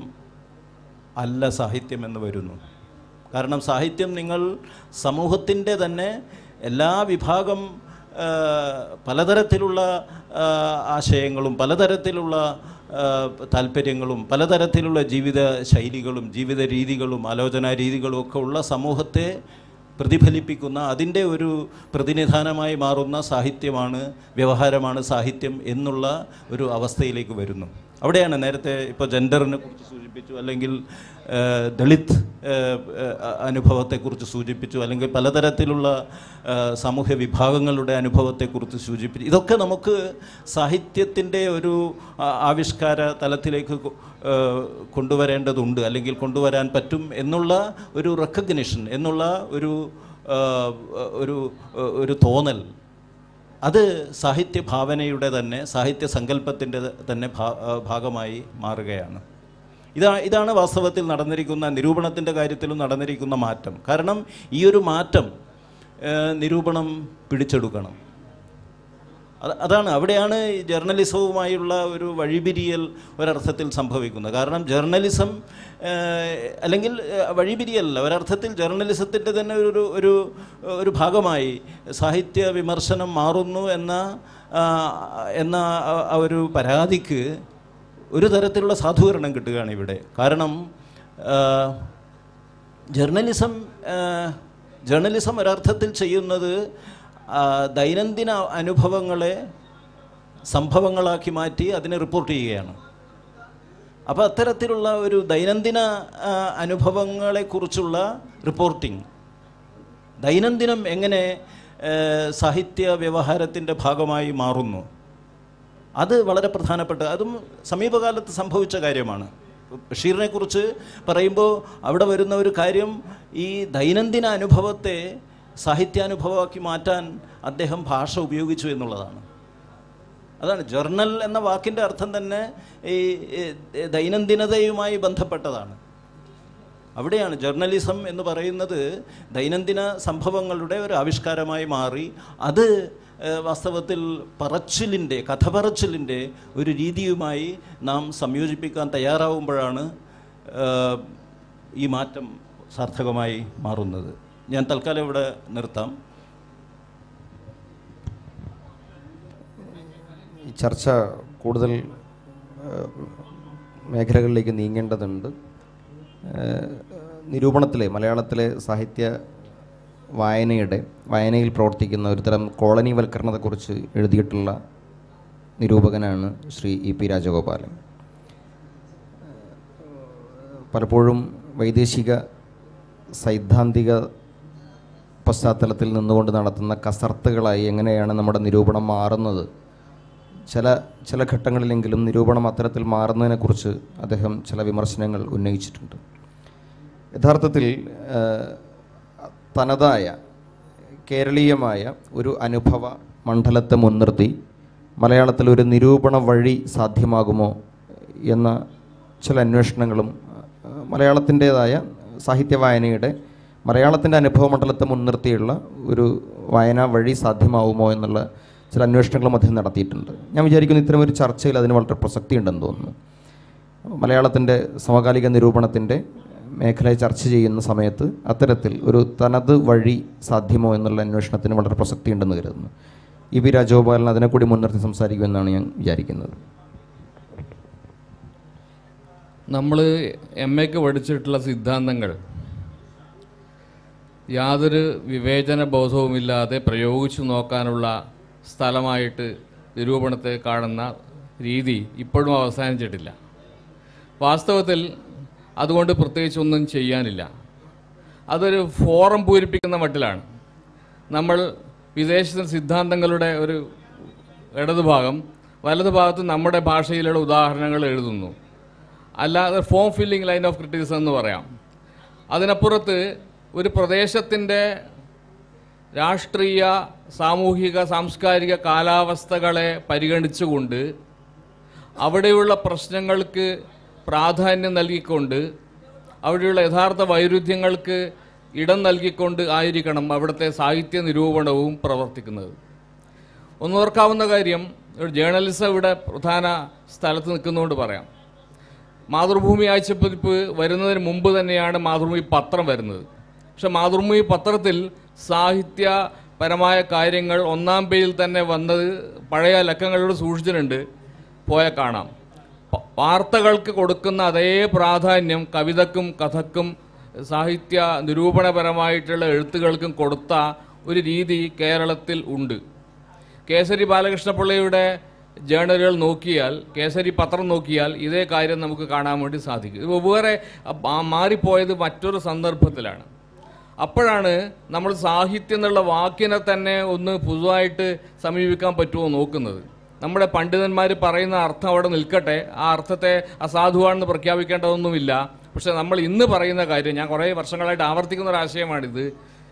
അല്ല സാഹിത്യം എന്ന് വരുന്നു കാരണം സാഹിത്യം നിങ്ങൾ സമൂഹത്തിൻ്റെ തന്നെ എല്ലാ വിഭാഗം ആ, പലതരത്തിലുള്ള ആ, ആശയങ്ങളും പലതരത്തിലുള്ള ആ, താല്പര്യങ്ങളും പലതരത്തിലുള്ള ജീവിത ശൈലികളും ജീവിത രീതികളും ആലോചനാ രീതികളും ഒക്കെ ഉള്ള സമൂഹത്തെ പ്രതിഫലിപ്പിക്കുന്ന അതിൻ്റെ ഒരു പ്രതിനിധാനമായി മാറുന്ന സാഹിത്യമാണ് വ്യവഹാരമാണ് സാഹിത്യം എന്നുള്ള ഒരു അവസ്ഥയിലേക്ക് വരുന്നു അവിടെയാണ് നേരത്തെ ഇപ്പോൾ ജെൻഡറിനെ കുറിച്ച് സൂചിപ്പിച്ചു അല്ലെങ്കിൽ ആ, ദളിത് ആ, ആ, അനുഭവത്തെക്കുറിച്ച് സൂചിപ്പിച്ചു അല്ലെങ്കിൽ പലതരത്തിലുള്ള ആ, സാമൂഹ്യ വിഭാഗങ്ങളുടെ അനുഭവത്തെക്കുറിച്ച് സൂചിപ്പിച്ചു ഇതൊക്കെ നമുക്ക് സാഹിത്യത്തിൻ്റെ ഒരു ആ, ആവിഷ്കാര തലത്തിലേക്ക് കൊ- ആ, കൊണ്ടുവരേണ്ടതുണ്ട് അല്ലെങ്കിൽ കൊണ്ടുവരാൻ പറ്റും എന്നുള്ള ഒരു റെക്കഗ്നിഷൻ എന്നുള്ള ഒരു ആ, ഒരു ഒരു തോന്നൽ അത് സാഹിത്യ ഭാവനയുടെ തന്നെ സാഹിത്യ സങ്കല്പത്തിൻ്റെ തന്നെ ഭാ- ആ, ഭാഗമായി മാറുകയാണ് ഇതാ ഇതാണ് വാസ്തവത്തിൽ നടന്നിരിക്കുന്ന നിരൂപണത്തിൻ്റെ കാര്യത്തിലും നടന്നിരിക്കുന്ന മാറ്റം കാരണം ഈ ഒരു മാറ്റം ഏഹ്, നിരൂപണം പിടിച്ചെടുക്കണം അത് അതാണ് അവിടെയാണ് ഈ ജേർണലിസവുമായുള്ള ഒരു വഴിപിരിയൽ ഒരർത്ഥത്തിൽ സംഭവിക്കുന്നത് കാരണം ജേർണലിസം ഏഹ്, അല്ലെങ്കിൽ ഏഹ്, വഴിപിരിയലല്ല ഒരർത്ഥത്തിൽ ജേർണലിസത്തിൻ്റെ തന്നെ ഒരു ഒരു ഒരു ഭാഗമായി സാഹിത്യ വിമർശനം മാറുന്നു എന്ന ആ, എന്ന ആ- ആ ഒരു പരാതിക്ക് ഒരു തരത്തിലുള്ള സാധൂകരണം കിട്ടുകയാണ് ഇവിടെ കാരണം ആ, ജേർണലിസം ആ, ജേർണലിസം ഒരർത്ഥത്തിൽ ചെയ്യുന്നത് ആ, ദൈനംദിന അനുഭവങ്ങളെ സംഭവങ്ങളാക്കി മാറ്റി അതിനെ റിപ്പോർട്ട് ചെയ്യുകയാണ് അപ്പോൾ അത്തരത്തിലുള്ള ഒരു ദൈനംദിന ആ, അനുഭവങ്ങളെക്കുറിച്ചുള്ള റിപ്പോർട്ടിംഗ് ദൈനംദിനം എങ്ങനെ ആ, സാഹിത്യ വ്യവഹാരത്തിൻ്റെ ഭാഗമായി മാറുന്നു അത് വളരെ പ്രധാനപ്പെട്ട അതും സമീപകാലത്ത് സംഭവിച്ച കാര്യമാണ് ബഷീറിനെ കുറിച്ച് പറയുമ്പോൾ അവിടെ വരുന്ന ഒരു കാര്യം ഈ ദൈനംദിന അനുഭവത്തെ സാഹിത്യാനുഭവമാക്കി മാറ്റാൻ അദ്ദേഹം ഭാഷ ഉപയോഗിച്ചു എന്നുള്ളതാണ് അതാണ് ജേർണൽ എന്ന വാക്കിൻ്റെ അർത്ഥം തന്നെ ഈ ഈ ദൈനംദിനതയുമായി ബന്ധപ്പെട്ടതാണ് അവിടെയാണ് ജേർണലിസം എന്ന് പറയുന്നത് ദൈനംദിന സംഭവങ്ങളുടെ ഒരു ആവിഷ്കാരമായി മാറി അത് ഏഹ്, വാസ്തവത്തിൽ പറച്ചിലിൻ്റെ കഥ പറച്ചിലിൻ്റെ ഒരു രീതിയുമായി നാം സംയോജിപ്പിക്കാൻ തയ്യാറാവുമ്പോഴാണ് ഏഹ്, ഈ മാറ്റം സാർത്ഥകമായി മാറുന്നത് ഞാൻ തൽക്കാലം ഇവിടെ നിർത്താം ഈ ചർച്ച കൂടുതൽ ഏഹ്, മേഖലകളിലേക്ക് നീങ്ങേണ്ടതുണ്ട് ഏഹ്, നിരൂപണത്തിലെ മലയാളത്തിലെ സാഹിത്യ വായനയുടെ വായനയിൽ പ്രവർത്തിക്കുന്ന ഒരുതരം കോളനിവൽക്കരണത്തെക്കുറിച്ച് എഴുതിയിട്ടുള്ള നിരൂപകനാണ് ശ്രീ ഇ പി രാജഗോപാലൻ പലപ്പോഴും വൈദേശിക സൈദ്ധാന്തിക പശ്ചാത്തലത്തിൽ നിന്നുകൊണ്ട് നടത്തുന്ന കസർത്തുകളായി എങ്ങനെയാണ് നമ്മുടെ നിരൂപണം മാറുന്നത് ചില ചില ഘട്ടങ്ങളിലെങ്കിലും നിരൂപണം അത്തരത്തിൽ മാറുന്നതിനെക്കുറിച്ച് അദ്ദേഹം ചില വിമർശനങ്ങൾ ഉന്നയിച്ചിട്ടുണ്ട് യഥാർത്ഥത്തിൽ ഏഹ്, തനതായ കേരളീയമായ ഒരു അനുഭവ മണ്ഡലത്തെ മുൻനിർത്തി മലയാളത്തിൽ ഒരു നിരൂപണ വഴി സാധ്യമാകുമോ എന്ന ചില അന്വേഷണങ്ങളും ഏഹ്, മലയാളത്തിൻ്റേതായ സാഹിത്യ വായനയുടെ മലയാളത്തിൻ്റെ അനുഭവ മണ്ഡലത്തെ മുൻനിർത്തിയുള്ള ഒരു വായനാ വഴി സാധ്യമാവുമോ എന്നുള്ള ചില അന്വേഷണങ്ങളും അദ്ദേഹം നടത്തിയിട്ടുണ്ട് ഞാൻ വിചാരിക്കുന്നു ഇത്തരം ഒരു ചർച്ചയിൽ അതിന് വളരെ പ്രസക്തി ഉണ്ടെന്ന് തോന്നുന്നു മലയാളത്തിൻ്റെ സമകാലിക നിരൂപണത്തിൻ്റെ മേഖലയെ ചർച്ച ചെയ്യുന്ന സമയത്ത് അത്തരത്തിൽ ഒരു തനത് വഴി സാധ്യമോ എന്നുള്ള അന്വേഷണത്തിന് വളരെ പ്രസക്തി ഉണ്ടെന്ന് കരുതുന്നു ഇ പി രാജഗോപാലൻ അതിനെ കൂടി മുൻനിർത്തി സംസാരിക്കുമെന്നാണ് ഞാൻ വിചാരിക്കുന്നത് നമ്മൾ എം എക്ക് പഠിച്ചിട്ടുള്ള സിദ്ധാന്തങ്ങൾ യാതൊരു വിവേചന ബോധവുമില്ലാതെ പ്രയോഗിച്ചു നോക്കാനുള്ള സ്ഥലമായിട്ട് നിരൂപണത്തെ കാണുന്ന രീതി ഇപ്പോഴും അവസാനിച്ചിട്ടില്ല വാസ്തവത്തിൽ അതുകൊണ്ട് പ്രത്യേകിച്ച് ഒന്നും ചെയ്യാനില്ല അതൊരു ഫോറം പൂരിപ്പിക്കുന്ന മട്ടിലാണ് നമ്മൾ വിദേശ സിദ്ധാന്തങ്ങളുടെ ഒരു ഇടതുഭാഗം വലതുഭാഗത്ത് നമ്മുടെ ഭാഷയിലുള്ള ഉദാഹരണങ്ങൾ എഴുതുന്നു അല്ലാതെ form filling line of criticism എന്ന് പറയാം അതിനപ്പുറത്ത് ഒരു പ്രദേശത്തിൻ്റെ രാഷ്ട്രീയ സാമൂഹിക സാംസ്കാരിക കാലാവസ്ഥകളെ പരിഗണിച്ചുകൊണ്ട് അവിടെയുള്ള പ്രശ്നങ്ങൾക്ക് പ്രാധാന്യം നൽകിക്കൊണ്ട് അവിടെയുള്ള യഥാർത്ഥ വൈരുദ്ധ്യങ്ങൾക്ക് ഇടം നൽകിക്കൊണ്ട് ആയിരിക്കണം അവിടുത്തെ സാഹിത്യ നിരൂപണവും പ്രവർത്തിക്കുന്നത് ഒന്നോർക്കാവുന്ന കാര്യം ഒരു ജേർണലിസം ഇവിടെ പ്രധാന സ്ഥലത്ത് നിൽക്കുന്നതുകൊണ്ട് പറയാം മാതൃഭൂമി ആഴ്ചപ്പതിപ്പ് വരുന്നതിന് മുമ്പ് തന്നെയാണ് മാതൃഭൂമി പത്രം വരുന്നത് പക്ഷെ മാതൃഭൂമി പത്രത്തിൽ സാഹിത്യപരമായ കാര്യങ്ങൾ ഒന്നാം പേജിൽ തന്നെ വന്നത് പഴയ ലക്കങ്ങളോട് സൂക്ഷിച്ചിട്ടുണ്ട് പോയ കാണാം പ- വാർത്തകൾക്ക് കൊടുക്കുന്ന അതേ പ്രാധാന്യം കവിതക്കും കഥക്കും സാഹിത്യ നിരൂപണപരമായിട്ടുള്ള എഴുത്തുകൾക്കും കൊടുത്ത ഒരു രീതി കേരളത്തിൽ ഉണ്ട് കേസരി ബാലകൃഷ്ണപിള്ളയുടെ ജേണലുകൾ നോക്കിയാൽ കേസരി പത്രം നോക്കിയാൽ ഇതേ കാര്യം നമുക്ക് കാണാൻ വേണ്ടി സാധിക്കും ഇത് വേറെ ആ- മാറിപ്പോയത് മറ്റൊരു സന്ദർഭത്തിലാണ് അപ്പോഴാണ് നമ്മൾ സാഹിത്യം എന്നുള്ള വാക്കിനെ തന്നെ ഒന്ന് പുതുതായിട്ട് സമീപിക്കാൻ പറ്റുമോ നോക്കുന്നത് നമ്മുടെ പണ്ഡിതന്മാർ പറയുന്ന അർത്ഥം അവിടെ നിൽക്കട്ടെ ആ അർത്ഥത്തെ അസാധുവാണെന്ന് പ്രഖ്യാപിക്കേണ്ടതൊന്നുമില്ല പക്ഷെ നമ്മൾ ഇന്ന് പറയുന്ന കാര്യം ഞാൻ കുറേ വർഷങ്ങളായിട്ട് ആവർത്തിക്കുന്ന ഒരു ആശയമാണിത്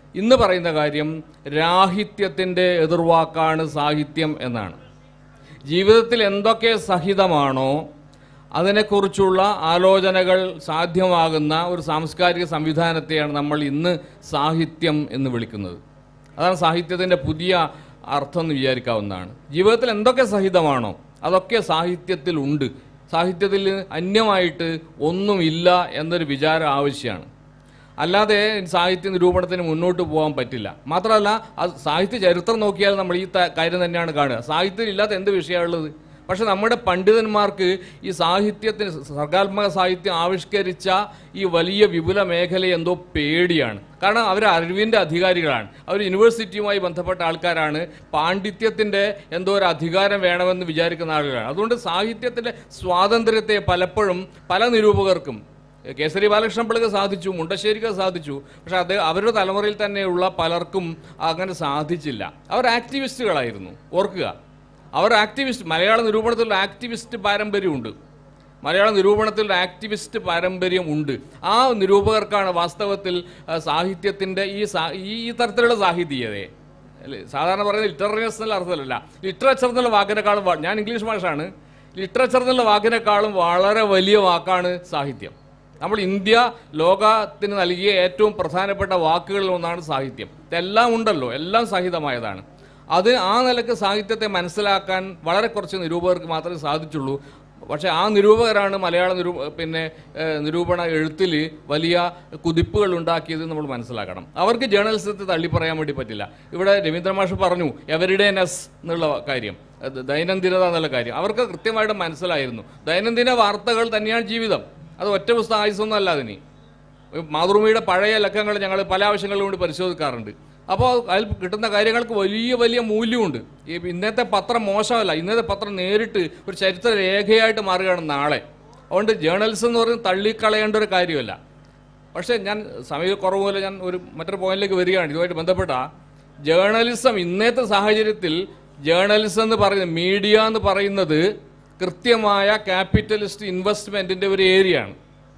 ഇന്ന് പറയുന്ന കാര്യം രാഹിത്യത്തിൻ്റെ എതിർവാക്കാണ് സാഹിത്യം എന്നാണ് ജീവിതത്തിൽ എന്തൊക്കെ സഹിതമാണോ അതിനെക്കുറിച്ചുള്ള ആലോചനകൾ സാധ്യമാകുന്ന ഒരു സാംസ്കാരിക സംവിധാനത്തെയാണ് നമ്മൾ ഇന്ന് സാഹിത്യം എന്ന് വിളിക്കുന്നത് അതാണ് സാഹിത്യത്തിൻ്റെ പുതിയ അർത്ഥം എന്ന് വിചാരിക്കാവുന്നതാണ് ജീവിതത്തിൽ എന്തൊക്കെ സഹിതമാണോ അതൊക്കെ സാഹിത്യത്തിലുണ്ട് സാഹിത്യത്തിൽ അന്യമായിട്ട് ഒന്നുമില്ല എന്നൊരു വിചാരം ആവശ്യമാണ് അല്ലാതെ സാഹിത്യ നിരൂപണത്തിന് മുന്നോട്ട് പോകാൻ പറ്റില്ല മാത്രമല്ല അത് സാഹിത്യ ചരിത്രം നോക്കിയാൽ നമ്മൾ ഈ ത- കാര്യം തന്നെയാണ് കാണുക സാഹിത്യത്തിൽ ഇല്ലാത്ത എന്ത് വിഷയമുള്ളത് പക്ഷെ നമ്മുടെ പണ്ഡിതന്മാർക്ക് ഈ സാഹിത്യത്തിന് സർഗാത്മക സാഹിത്യം ആവിഷ്കരിച്ച ഈ വലിയ വിപുല മേഖല എന്തോ പേടിയാണ് കാരണം അവർ അറിവിൻ്റെ അധികാരികളാണ് അവർ യൂണിവേഴ്സിറ്റിയുമായി ബന്ധപ്പെട്ട ആൾക്കാരാണ് പാണ്ഡിത്യത്തിൻ്റെ എന്തോ ഒരു അധികാരം വേണമെന്ന് വിചാരിക്കുന്ന ആളുകളാണ് അതുകൊണ്ട് സാഹിത്യത്തിൻ്റെ സ്വാതന്ത്ര്യത്തെ പലപ്പോഴും പല നിരൂപകർക്കും കേസരി ബാലകൃഷ്ണൻ പിള്ളക്ക് സാധിച്ചു മുണ്ടശ്ശേരിക്ക് സാധിച്ചു പക്ഷെ അത് അവരുടെ തലമുറയിൽ തന്നെയുള്ള പലർക്കും അങ്ങനെ സാധിച്ചില്ല അവർ ആക്ടിവിസ്റ്റുകളായിരുന്നു ഓർക്കുക അവർ ആക്ടിവിസ്റ്റ് മലയാള നിരൂപണത്തിലുള്ള ആക്ടിവിസ്റ്റ് പാരമ്പര്യമുണ്ട് മലയാള നിരൂപണത്തിൽ ഒരു ആക്ടിവിസ്റ്റ് പാരമ്പര്യം ഉണ്ട് ആ നിരൂപകർക്കാണ് വാസ്തവത്തിൽ ആ, സാഹിത്യത്തിൻ്റെ ഈ സാ- ഈ ഈ തരത്തിലുള്ള സാഹിത്യതയെ അല്ലേ സാധാരണ പറയുന്നത് ലിറ്ററേച്ചർ എന്നുള്ള അർത്ഥമല്ല ലിറ്ററേച്ചർ എന്നുള്ള വാക്കിനേക്കാളും വാ- ഞാൻ ഇംഗ്ലീഷ് ഭാഷയാണ് ലിറ്ററേച്ചർ എന്നുള്ള വാക്കിനേക്കാളും വളരെ വലിയ വാക്കാണ് സാഹിത്യം നമ്മൾ ഇന്ത്യ ലോകത്തിന് നൽകിയ ഏറ്റവും പ്രധാനപ്പെട്ട വാക്കുകളിൽ ഒന്നാണ് സാഹിത്യം ഇതെല്ലാം ഉണ്ടല്ലോ എല്ലാം സഹിതമായതാണ് അത് ആ നിലക്ക് സാഹിത്യത്തെ മനസ്സിലാക്കാൻ വളരെ കുറച്ച് നിരൂപകർക്ക് മാത്രമേ സാധിച്ചുള്ളൂ പക്ഷേ ആ നിരൂപകരാണ് മലയാള നിരൂ പിന്നെ ഏഹ്, നിരൂപണ എഴുത്തിൽ വലിയ കുതിപ്പുകൾ ഉണ്ടാക്കിയത് നമ്മൾ മനസ്സിലാക്കണം അവർക്ക് ജേർണലിസത്തെ തള്ളി പറയാൻ വേണ്ടി പറ്റില്ല ഇവിടെ രവീന്ദ്ര മാഷ് പറഞ്ഞു എവരിഡേനെസ് എന്നുള്ള കാര്യം അത് ദൈനംദിനത എന്നുള്ള കാര്യം അവർക്ക് കൃത്യമായിട്ട് മനസ്സിലായിരുന്നു ദൈനംദിന വാർത്തകൾ തന്നെയാണ് ജീവിതം അത് ഒറ്റ പുസ്തകം ആയുസൊന്നും അല്ല അതിന് മാതൃഭൂമിയുടെ പഴയ ലക്കങ്ങൾ ഞങ്ങൾ പല ആവശ്യങ്ങളും കൊണ്ട് പരിശോധിക്കാറുണ്ട് അപ്പോൾ അതിൽ കിട്ടുന്ന കാര്യങ്ങൾക്ക് വലിയ വലിയ മൂല്യമുണ്ട് ഈ ഇന്നത്തെ പത്രം മോശമല്ല ഇന്നത്തെ പത്രം നേരിട്ട് ഒരു ചരിത്ര രേഖയായിട്ട് മാറുകയാണ് നാളെ അതുകൊണ്ട് ജേർണലിസം എന്ന് പറയുന്നത് തള്ളിക്കളയേണ്ട ഒരു കാര്യമല്ല പക്ഷേ ഞാൻ സമയക്കുറവ് പോലെ ഞാൻ ഒരു മറ്റൊരു പോയിന്റിലേക്ക് വരികയാണ് ഇതുമായിട്ട് ബന്ധപ്പെട്ട ജേർണലിസം ഇന്നത്തെ സാഹചര്യത്തിൽ ജേർണലിസം എന്ന് പറയുന്നത് മീഡിയ എന്ന് പറയുന്നത് കൃത്യമായ ക്യാപിറ്റലിസ്റ്റ് ഇൻവെസ്റ്റ്മെൻറ്റിൻ്റെ ഒരു ഏരിയയാണ്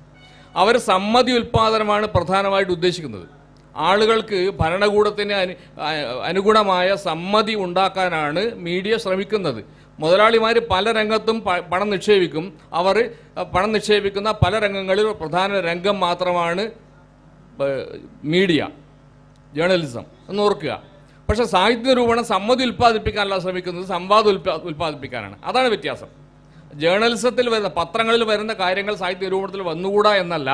അവർ സമ്മതി ഉൽപ്പാദനമാണ് പ്രധാനമായിട്ട് ഉദ്ദേശിക്കുന്നത് ആളുകൾക്ക് ഭരണകൂടത്തിന് അനു ആ- അനുഗുണമായ സമ്മതി ഉണ്ടാക്കാനാണ് മീഡിയ ശ്രമിക്കുന്നത് മുതലാളിമാർ പല രംഗത്തും പ- പണം നിക്ഷേപിക്കും അവർ പണം നിക്ഷേപിക്കുന്ന പല രംഗങ്ങളിൽ പ്രധാന രംഗം മാത്രമാണ് ഏഹ്, മീഡിയ ജേർണലിസം എന്ന് ഓർക്കുക പക്ഷേ സാഹിത്യ നിരൂപണം സമ്മതി ഉൽപ്പാദിപ്പിക്കാനല്ല ശ്രമിക്കുന്നത് സംവാദം ഉൽപ്പാ ഉൽപ്പാദിപ്പിക്കാനാണ് അതാണ് വ്യത്യാസം ജേർണലിസത്തിൽ വരുന്ന പത്രങ്ങളിൽ വരുന്ന കാര്യങ്ങൾ സാഹിത്യ നിരൂപണത്തിൽ വന്നുകൂടാ എന്നല്ല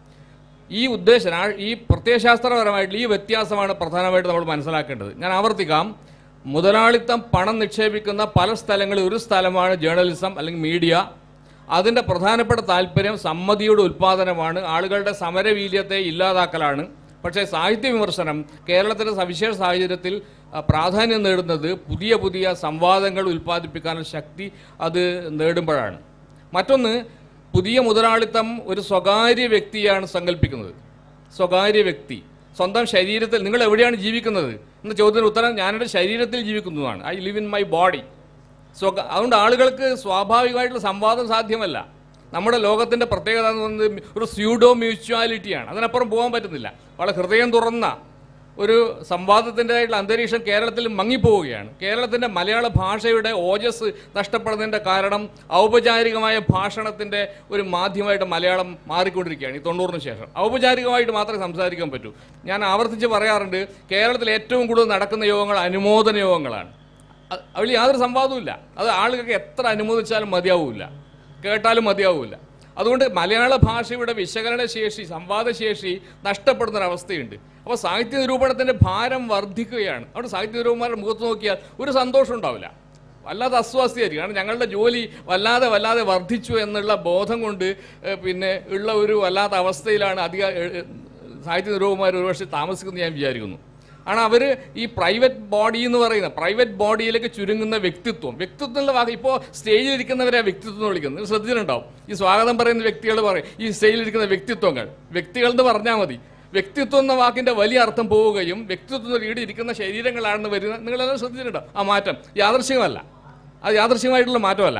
ഈ ഉദ്ദേശം ആ- ഈ പ്രത്യയശാസ്ത്രപരമായിട്ടുള്ള ഈ വ്യത്യാസമാണ് പ്രധാനമായിട്ട് നമ്മൾ മനസ്സിലാക്കേണ്ടത് ഞാൻ ആവർത്തിക്കാം മുതലാളിത്തം പണം നിക്ഷേപിക്കുന്ന പല സ്ഥലങ്ങളിൽ ഒരു സ്ഥലമാണ് ജേർണലിസം അല്ലെങ്കിൽ മീഡിയ അതിൻ്റെ പ്രധാനപ്പെട്ട താല്പര്യം സമ്മതിയുടെ ഉൽപ്പാദനമാണ് ആളുകളുടെ സമരവീര്യത്തെ ഇല്ലാതാക്കലാണ് പക്ഷേ സാഹിത്യ വിമർശനം കേരളത്തിൻ്റെ സവിശേഷ സാഹചര്യത്തിൽ ആ, പ്രാധാന്യം നേടുന്നത് പുതിയ പുതിയ സംവാദങ്ങൾ ഉൽപ്പാദിപ്പിക്കാനുള്ള ശക്തി അത് നേടുമ്പോഴാണ് മറ്റൊന്ന് പുതിയ മുതലാളിത്തം ഒരു സ്വകാര്യ വ്യക്തിയാണ് സങ്കല്പിക്കുന്നത് സ്വകാര്യ വ്യക്തി സ്വന്തം ശരീരത്തിൽ നിങ്ങൾ എവിടെയാണ് ജീവിക്കുന്നത് എന്ന ചോദ്യത്തിന് ഉത്തരം ഞാനെൻ്റെ ശരീരത്തിൽ ജീവിക്കുന്നതാണ് I live in my body സ്വ അതുകൊണ്ട് ആളുകൾക്ക് സ്വാഭാവികമായിട്ടുള്ള സംവാദം സാധ്യമല്ല നമ്മുടെ ലോകത്തിൻ്റെ പ്രത്യേകത എന്ന് പറയുന്നത് ഒരു സ്യൂഡോ മ്യൂച്വാലിറ്റിയാണ് അതിനപ്പുറം പോകാൻ പറ്റുന്നില്ല വളരെ ഹൃദയം തുറന്ന ഒരു സംവാദത്തിൻ്റെതായിട്ടുള്ള അന്തരീക്ഷം കേരളത്തിൽ മങ്ങിപ്പോവുകയാണ് കേരളത്തിൻ്റെ മലയാള ഭാഷയുടെ ഓജസ് നഷ്ടപ്പെടുന്നതിൻ്റെ കാരണം ഔപചാരികമായ ഭാഷണത്തിൻ്റെ ഒരു മാധ്യമമായിട്ട് മലയാളം മാറിക്കൊണ്ടിരിക്കുകയാണ് ഈ തൊണ്ണൂറിന് ശേഷം ഔപചാരികമായിട്ട് മാത്രമേ സംസാരിക്കാൻ പറ്റൂ ഞാൻ ആവർത്തിച്ച് പറയാറുണ്ട് കേരളത്തിൽ ഏറ്റവും കൂടുതൽ നടക്കുന്ന യോഗങ്ങൾ അനുമോദന യോഗങ്ങളാണ് അത് അതിൽ യാതൊരു സംവാദവുമില്ല അത് ആളുകൾക്ക് എത്ര അനുമോദിച്ചാലും മതിയാവില്ല കേട്ടാലും മതിയാവില്ല അതുകൊണ്ട് മലയാള ഭാഷയുടെ വിശകലന ശേഷി സംവാദശേഷി നഷ്ടപ്പെടുന്ന ഒരവസ്ഥയുണ്ട് അപ്പോൾ സാഹിത്യ നിരൂപണത്തിൻ്റെ ഭാരം വർദ്ധിക്കുകയാണ് അതുകൊണ്ട് സാഹിത്യ നിരൂപന്മാരുടെ മുഖത്ത് നോക്കിയാൽ ഒരു സന്തോഷം ഉണ്ടാവില്ല വല്ലാതെ അസ്വാസ്ഥയായിരിക്കും കാരണം ഞങ്ങളുടെ ജോലി വല്ലാതെ വല്ലാതെ വർദ്ധിച്ചു എന്നുള്ള ബോധം കൊണ്ട് ഏഹ്, പിന്നെ ഉള്ള ഒരു വല്ലാത്ത അവസ്ഥയിലാണ് അധിക ഏഹ്, സാഹിത്യ നിരൂപന്മാർ ഒരുപക്ഷെ താമസിക്കുന്നത് ഞാൻ വിചാരിക്കുന്നു ആണ് അവർ ഈ പ്രൈവറ്റ് ബോഡി എന്ന് പറയുന്ന പ്രൈവറ്റ് ബോഡിയിലേക്ക് ചുരുങ്ങുന്ന വ്യക്തിത്വം വ്യക്തിത്വം എന്നുള്ള വാക്ക് ഇപ്പോൾ സ്റ്റേജിലിരിക്കുന്നവരെ വ്യക്തിത്വം എന്ന് വിളിക്കുന്നത് നിങ്ങൾ ശ്രദ്ധിച്ചിട്ടുണ്ടാവും ഈ സ്വാഗതം പറയുന്ന വ്യക്തികൾ പറയും ഈ സ്റ്റേജിലിരിക്കുന്ന വ്യക്തിത്വങ്ങൾ വ്യക്തികൾ എന്ന് പറഞ്ഞാൽ മതി വ്യക്തിത്വം എന്ന വാക്കിന്റെ വലിയ അർത്ഥം പോവുകയും വ്യക്തിത്വം ലീഡ് ഇരിക്കുന്ന ശരീരങ്ങളാണെന്ന് വരുന്ന നിങ്ങളെല്ലാം ശ്രദ്ധിച്ചിട്ടുണ്ടോ ആ മാറ്റം യാദൃശികമല്ല അത് യാദൃശികമായിട്ടുള്ള മാറ്റമല്ല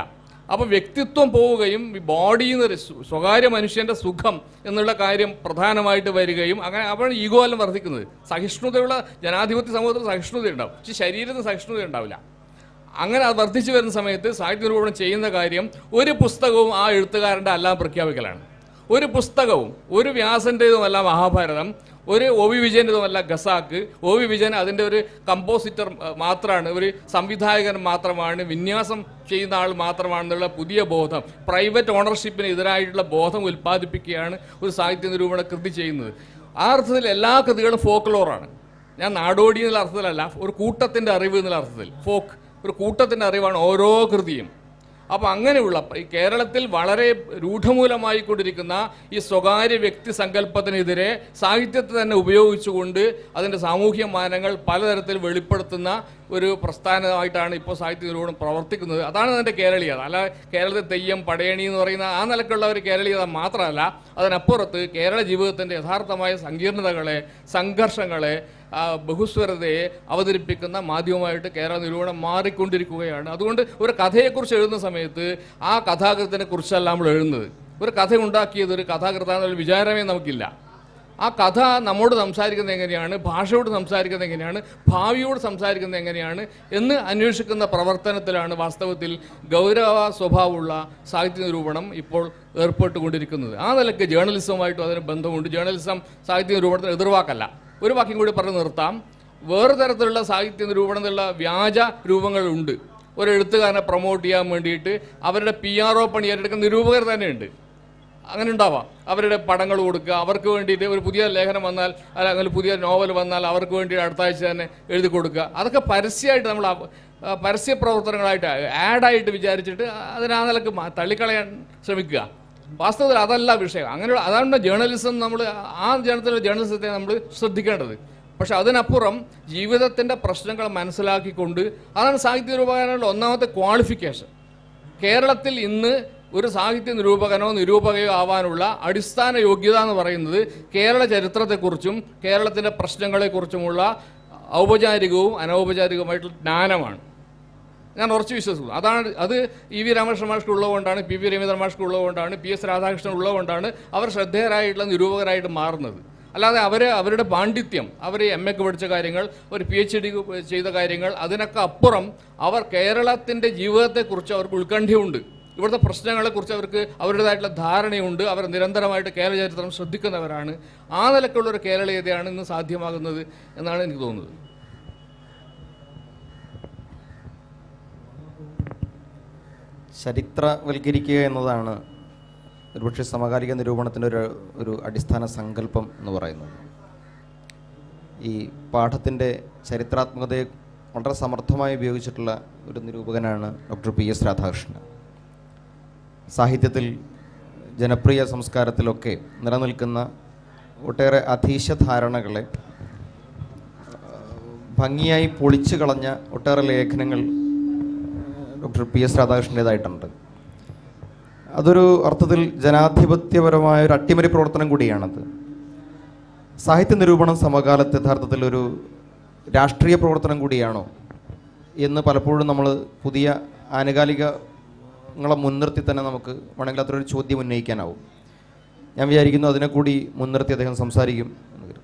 അപ്പോൾ വ്യക്തിത്വം പോവുകയും ഈ ബോഡിയിൽ നിന്ന് ഒരു സ്വ- സ്വകാര്യ മനുഷ്യൻ്റെ സുഖം എന്നുള്ള കാര്യം പ്രധാനമായിട്ട് വരികയും അങ്ങനെ അപ്പോൾ ഈഗോ എല്ലാം വർദ്ധിക്കുന്നത് സഹിഷ്ണുതയുള്ള ജനാധിപത്യ സമൂഹത്തിൽ സഹിഷ്ണുത ഉണ്ടാവും പക്ഷേ ശരീരത്തിന് സഹിഷ്ണുത ഉണ്ടാവില്ല അങ്ങനെ അത് വർദ്ധിച്ചു വരുന്ന സമയത്ത് സാഹിത്യ നിരൂപണം ചെയ്യുന്ന കാര്യം ഒരു പുസ്തകവും ആ എഴുത്തുകാരൻ്റെ അല്ലാം പ്രഖ്യാപിക്കലാണ് ഒരു പുസ്തകവും ഒരു വ്യാസൻ്റേതുമല്ല മഹാഭാരതം ഒരു ഒ വി വിജയൻ്റെതുമല്ല ഖസാക്ക് ഒ വി വിജയൻ അതിൻ്റെ ഒരു കമ്പോസിറ്റർ മാത്രമാണ് ഒരു സംവിധായകൻ മാത്രമാണ് വിന്യാസം ചെയ്യുന്ന ആൾ മാത്രമാണെന്നുള്ള പുതിയ ബോധം പ്രൈവറ്റ് ഓണർഷിപ്പിന് എതിരായിട്ടുള്ള ബോധം ഉൽപ്പാദിപ്പിക്കുകയാണ് ഒരു സാഹിത്യ നിരൂപണ കൃതി ചെയ്യുന്നത് ആ അർത്ഥത്തിൽ എല്ലാ കൃതികളും ഫോക്ലോറാണ് ഞാൻ നാടോടി എന്നുള്ള അർത്ഥത്തിലല്ല ഒരു കൂട്ടത്തിൻ്റെ അറിവ് എന്നുള്ള അർത്ഥത്തിൽ ഫോക്ക് ഒരു കൂട്ടത്തിൻ്റെ അറിവാണ് ഓരോ കൃതിയും അപ്പോൾ അങ്ങനെയുള്ള ഈ കേരളത്തിൽ വളരെ രൂഢമൂലമായി കൊണ്ടിരിക്കുന്ന ഈ സ്വകാര്യ വ്യക്തി സങ്കല്പത്തിനെതിരെ സാഹിത്യത്തെ തന്നെ ഉപയോഗിച്ചുകൊണ്ട് അതിൻ്റെ സാമൂഹ്യ മാനങ്ങൾ പലതരത്തിൽ വെളിപ്പെടുത്തുന്ന ഒരു പ്രസ്ഥാനമായിട്ടാണ് ഇപ്പോൾ സാഹിത്യ നിരൂപണം പ്രവർത്തിക്കുന്നത് അതാണ് അതിൻ്റെ കേരളീയത അല്ല കേരളത്തിൽ തെയ്യം പടയണി എന്ന് പറയുന്ന ആ നിലക്കുള്ള ഒരു കേരളീയത മാത്രമല്ല അതിനപ്പുറത്ത് കേരള ജീവിതത്തിൻ്റെ യഥാർത്ഥമായ സങ്കീർണതകളെ സംഘർഷങ്ങളെ ആ ബഹുസ്വരതയെ അവതരിപ്പിക്കുന്ന മാധ്യമമായിട്ട് കേരള നിരൂപണം മാറിക്കൊണ്ടിരിക്കുകയാണ് അതുകൊണ്ട് ഒരു കഥയെക്കുറിച്ച് എഴുതുന്ന സമയത്ത് ആ കഥാകൃത്തിനെ കുറിച്ചല്ല നമ്മൾ എഴുതുന്നത് ഒരു കഥ ഉണ്ടാക്കിയത് ഒരു കഥാകൃത്താന്നുള്ള വിചാരമേ നമുക്കില്ല ആ കഥ നമ്മോട് സംസാരിക്കുന്നത് എങ്ങനെയാണ് ഭാഷയോട് സംസാരിക്കുന്നത് എങ്ങനെയാണ് ഭാവിയോട് സംസാരിക്കുന്നത് എങ്ങനെയാണ് എന്ന് അന്വേഷിക്കുന്ന പ്രവർത്തനത്തിലാണ് വാസ്തവത്തിൽ ഗൗരവ സ്വഭാവമുള്ള സാഹിത്യ നിരൂപണം ഇപ്പോൾ ഏർപ്പെട്ടുകൊണ്ടിരിക്കുന്നത് ആ നിലയ്ക്ക് ജേർണലിസവുമായിട്ടും അതിന് ബന്ധമുണ്ട് ജേർണലിസം സാഹിത്യ നിരൂപണത്തിന് എതിർവാക്കല്ല ഒരു വാക്യം കൂടി പറഞ്ഞു നിർത്താം വേറെ തരത്തിലുള്ള സാഹിത്യ നിരൂപണത്തിലുള്ള വ്യാജ രൂപങ്ങളുണ്ട് ഒരു എഴുത്തുകാരനെ പ്രൊമോട്ട് ചെയ്യാൻ വേണ്ടിയിട്ട് അവരുടെ പി ആർ ഒ പണി ഏറ്റെടുക്കുന്ന നിരൂപകർ തന്നെയുണ്ട് അങ്ങനെ ഉണ്ടാവാം അവരുടെ പടങ്ങൾ കൊടുക്കുക അവർക്ക് വേണ്ടിയിട്ട് ഒരു പുതിയ ലേഖനം വന്നാൽ അല്ല അങ്ങനെ പുതിയ നോവൽ വന്നാൽ അവർക്ക് വേണ്ടി അടുത്ത ആഴ്ച തന്നെ എഴുതി കൊടുക്കുക അതൊക്കെ പരസ്യമായിട്ട് നമ്മൾ ആ- ആ പരസ്യ പ്രവർത്തനങ്ങളായിട്ട് ആഡായിട്ട് വിചാരിച്ചിട്ട് അതിനെ ആ നിലക്ക് മാ- തള്ളിക്കളയാൻ ശ്രമിക്കുക വാസ്തവത്തിൽ അതല്ല വിഷയം അങ്ങനെയുള്ള അതാണ് ജേർണലിസം നമ്മൾ ആ ജനത്തിലുള്ള ജേർണലിസത്തെ നമ്മൾ ശ്രദ്ധിക്കേണ്ടത് പക്ഷെ അതിനപ്പുറം ജീവിതത്തിൻ്റെ പ്രശ്നങ്ങൾ മനസ്സിലാക്കിക്കൊണ്ട് അതാണ് സാഹിത്യ രൂപകാരനുള്ള ഒന്നാമത്തെ ക്വാളിഫിക്കേഷൻ കേരളത്തിൽ ഇന്ന് ഒരു സാഹിത്യ നിരൂപകനോ നിരൂപകയോ ആവാനുള്ള അടിസ്ഥാന യോഗ്യത എന്ന് പറയുന്നത് കേരള ചരിത്രത്തെക്കുറിച്ചും കേരളത്തിൻ്റെ പ്രശ്നങ്ങളെക്കുറിച്ചുമുള്ള ഔപചാരികവും അനൗപചാരികവുമായിട്ടുള്ള ജ്ഞാനമാണ് ഞാൻ ഉറച്ചു വിശ്വസിക്കുന്നു അതാണ് അത് ഇ വി രാമകൃഷ്ണ മാഷ്ക്ക് ഉള്ളതുകൊണ്ടാണ് പി വി രവീന്ദ്ര മാഷ്ക്ക് ഉള്ളതുകൊണ്ടാണ് പി എസ് രാധാകൃഷ്ണൻ ഉള്ളതുകൊണ്ടാണ് അവർ ശ്രദ്ധേയരായിട്ടുള്ള നിരൂപകരായിട്ട് മാറുന്നത് അല്ലാതെ അവർ അവരുടെ പാണ്ഡിത്യം അവർ എം എക്ക് പഠിച്ച കാര്യങ്ങൾ ഒരു പി എച്ച് ഡി ചെയ്ത കാര്യങ്ങൾ അതിനൊക്കെ അപ്പുറം അവർ കേരളത്തിൻ്റെ ജീവിതത്തെക്കുറിച്ച് അവർക്ക് ഉത്കണ്ഠയുണ്ട് ഇവിടുത്തെ പ്രശ്നങ്ങളെക്കുറിച്ച് അവർക്ക് അവരുടേതായിട്ടുള്ള ധാരണയുണ്ട് അവർ നിരന്തരമായിട്ട് കേരള ചരിത്രം ശ്രദ്ധിക്കുന്നവരാണ് ആ നിലക്കുള്ള ഒരു കേരളീയതയാണ് ഇന്ന് സാധ്യമാകുന്നത് എന്നാണ് എനിക്ക് തോന്നുന്നത് ചരിത്രവൽക്കരിക്കുക എന്നതാണ് ഒരുപക്ഷെ സമകാലിക നിരൂപണത്തിൻ്റെ ഒരു ഒരു അടിസ്ഥാന സങ്കല്പം എന്ന് പറയുന്നത് ഈ പാഠത്തിൻ്റെ ചരിത്രാത്മകതയെ വളരെ സമർത്ഥമായി ഉപയോഗിച്ചിട്ടുള്ള ഒരു നിരൂപകനാണ് ഡോക്ടർ പി എസ് രാധാകൃഷ്ണൻ സാഹിത്യത്തിൽ ജനപ്രിയ സംസ്കാരത്തിലൊക്കെ നിലനിൽക്കുന്ന ഒട്ടേറെ അധീശ ധാരണകളെ ഭംഗിയായി പൊളിച്ചു കളഞ്ഞ ഒട്ടേറെ ലേഖനങ്ങൾ ഡോക്ടർ പി എസ് രാധാകൃഷ്ണൻ്റേതായിട്ടുണ്ട് അതൊരു അർത്ഥത്തിൽ ജനാധിപത്യപരമായ ഒരു അട്ടിമറി പ്രവർത്തനം കൂടിയാണത് സാഹിത്യ നിരൂപണം സമകാലത്ത് യഥാർത്ഥത്തിൽ ഒരു രാഷ്ട്രീയ പ്രവർത്തനം കൂടിയാണോ എന്ന് പലപ്പോഴും നമ്മൾ പുതിയ ആനുകാലികങ്ങളെ മുൻനിർത്തി തന്നെ നമുക്ക് വേണമെങ്കിൽ അത്രയൊരു ചോദ്യം ഉന്നയിക്കാനാവും ഞാൻ വിചാരിക്കുന്നു അതിനെ കൂടി മുൻനിർത്തി അദ്ദേഹം സംസാരിക്കും എന്ന് കരുതുന്നു.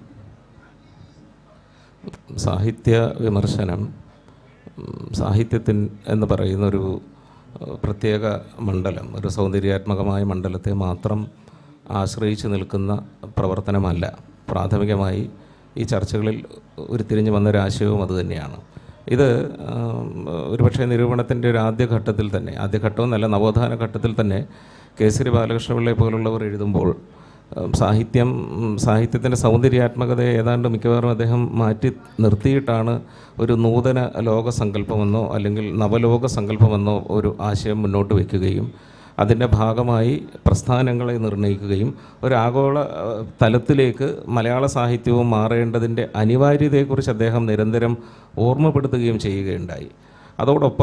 സാഹിത്യ വിമർശനം ഉം, സാഹിത്യത്തിൻ എന്ന് പറയുന്ന ഒരു ഏഹ്, പ്രത്യേക മണ്ഡലം ഒരു സൗന്ദര്യാത്മകമായ മണ്ഡലത്തെ മാത്രം ആശ്രയിച്ച് നിൽക്കുന്ന പ്രവർത്തനമല്ല പ്രാഥമികമായി ഈ ചർച്ചകളിൽ ഉരുത്തിരിഞ്ഞ് വന്നൊരാശയവും അതുതന്നെയാണ് ഇത് ആം, ഒരുപക്ഷെ നിരൂപണത്തിൻ്റെ ഒരു ആദ്യഘട്ടത്തിൽ തന്നെ ആദ്യഘട്ടവും നല്ല നവോത്ഥാന ഘട്ടത്തിൽ തന്നെ കേസരി ബാലകൃഷ്ണപിള്ളയെ പോലുള്ളവർ എഴുതുമ്പോൾ ഉം, സാഹിത്യം ഉം, സാഹിത്യത്തിൻ്റെ സൗന്ദര്യാത്മകതയെ ഏതാണ്ട് മിക്കവാറും അദ്ദേഹം മാറ്റി നിർത്തിയിട്ടാണ് ഒരു നൂതന ലോക സങ്കല്പമെന്നോ അല്ലെങ്കിൽ നവലോക സങ്കല്പമെന്നോ ഒരു ആശയം മുന്നോട്ട് വയ്ക്കുകയും അതിൻ്റെ ഭാഗമായി പ്രസ്ഥാനങ്ങളെ നിർണ്ണയിക്കുകയും ഒരു ആഗോള ഏഹ്, തലത്തിലേക്ക് മലയാള സാഹിത്യവും മാറേണ്ടതിൻ്റെ അനിവാര്യതയെക്കുറിച്ച് അദ്ദേഹം നിരന്തരം ഓർമ്മപ്പെടുത്തുകയും ചെയ്യുകയുണ്ടായി അതോടൊപ്പം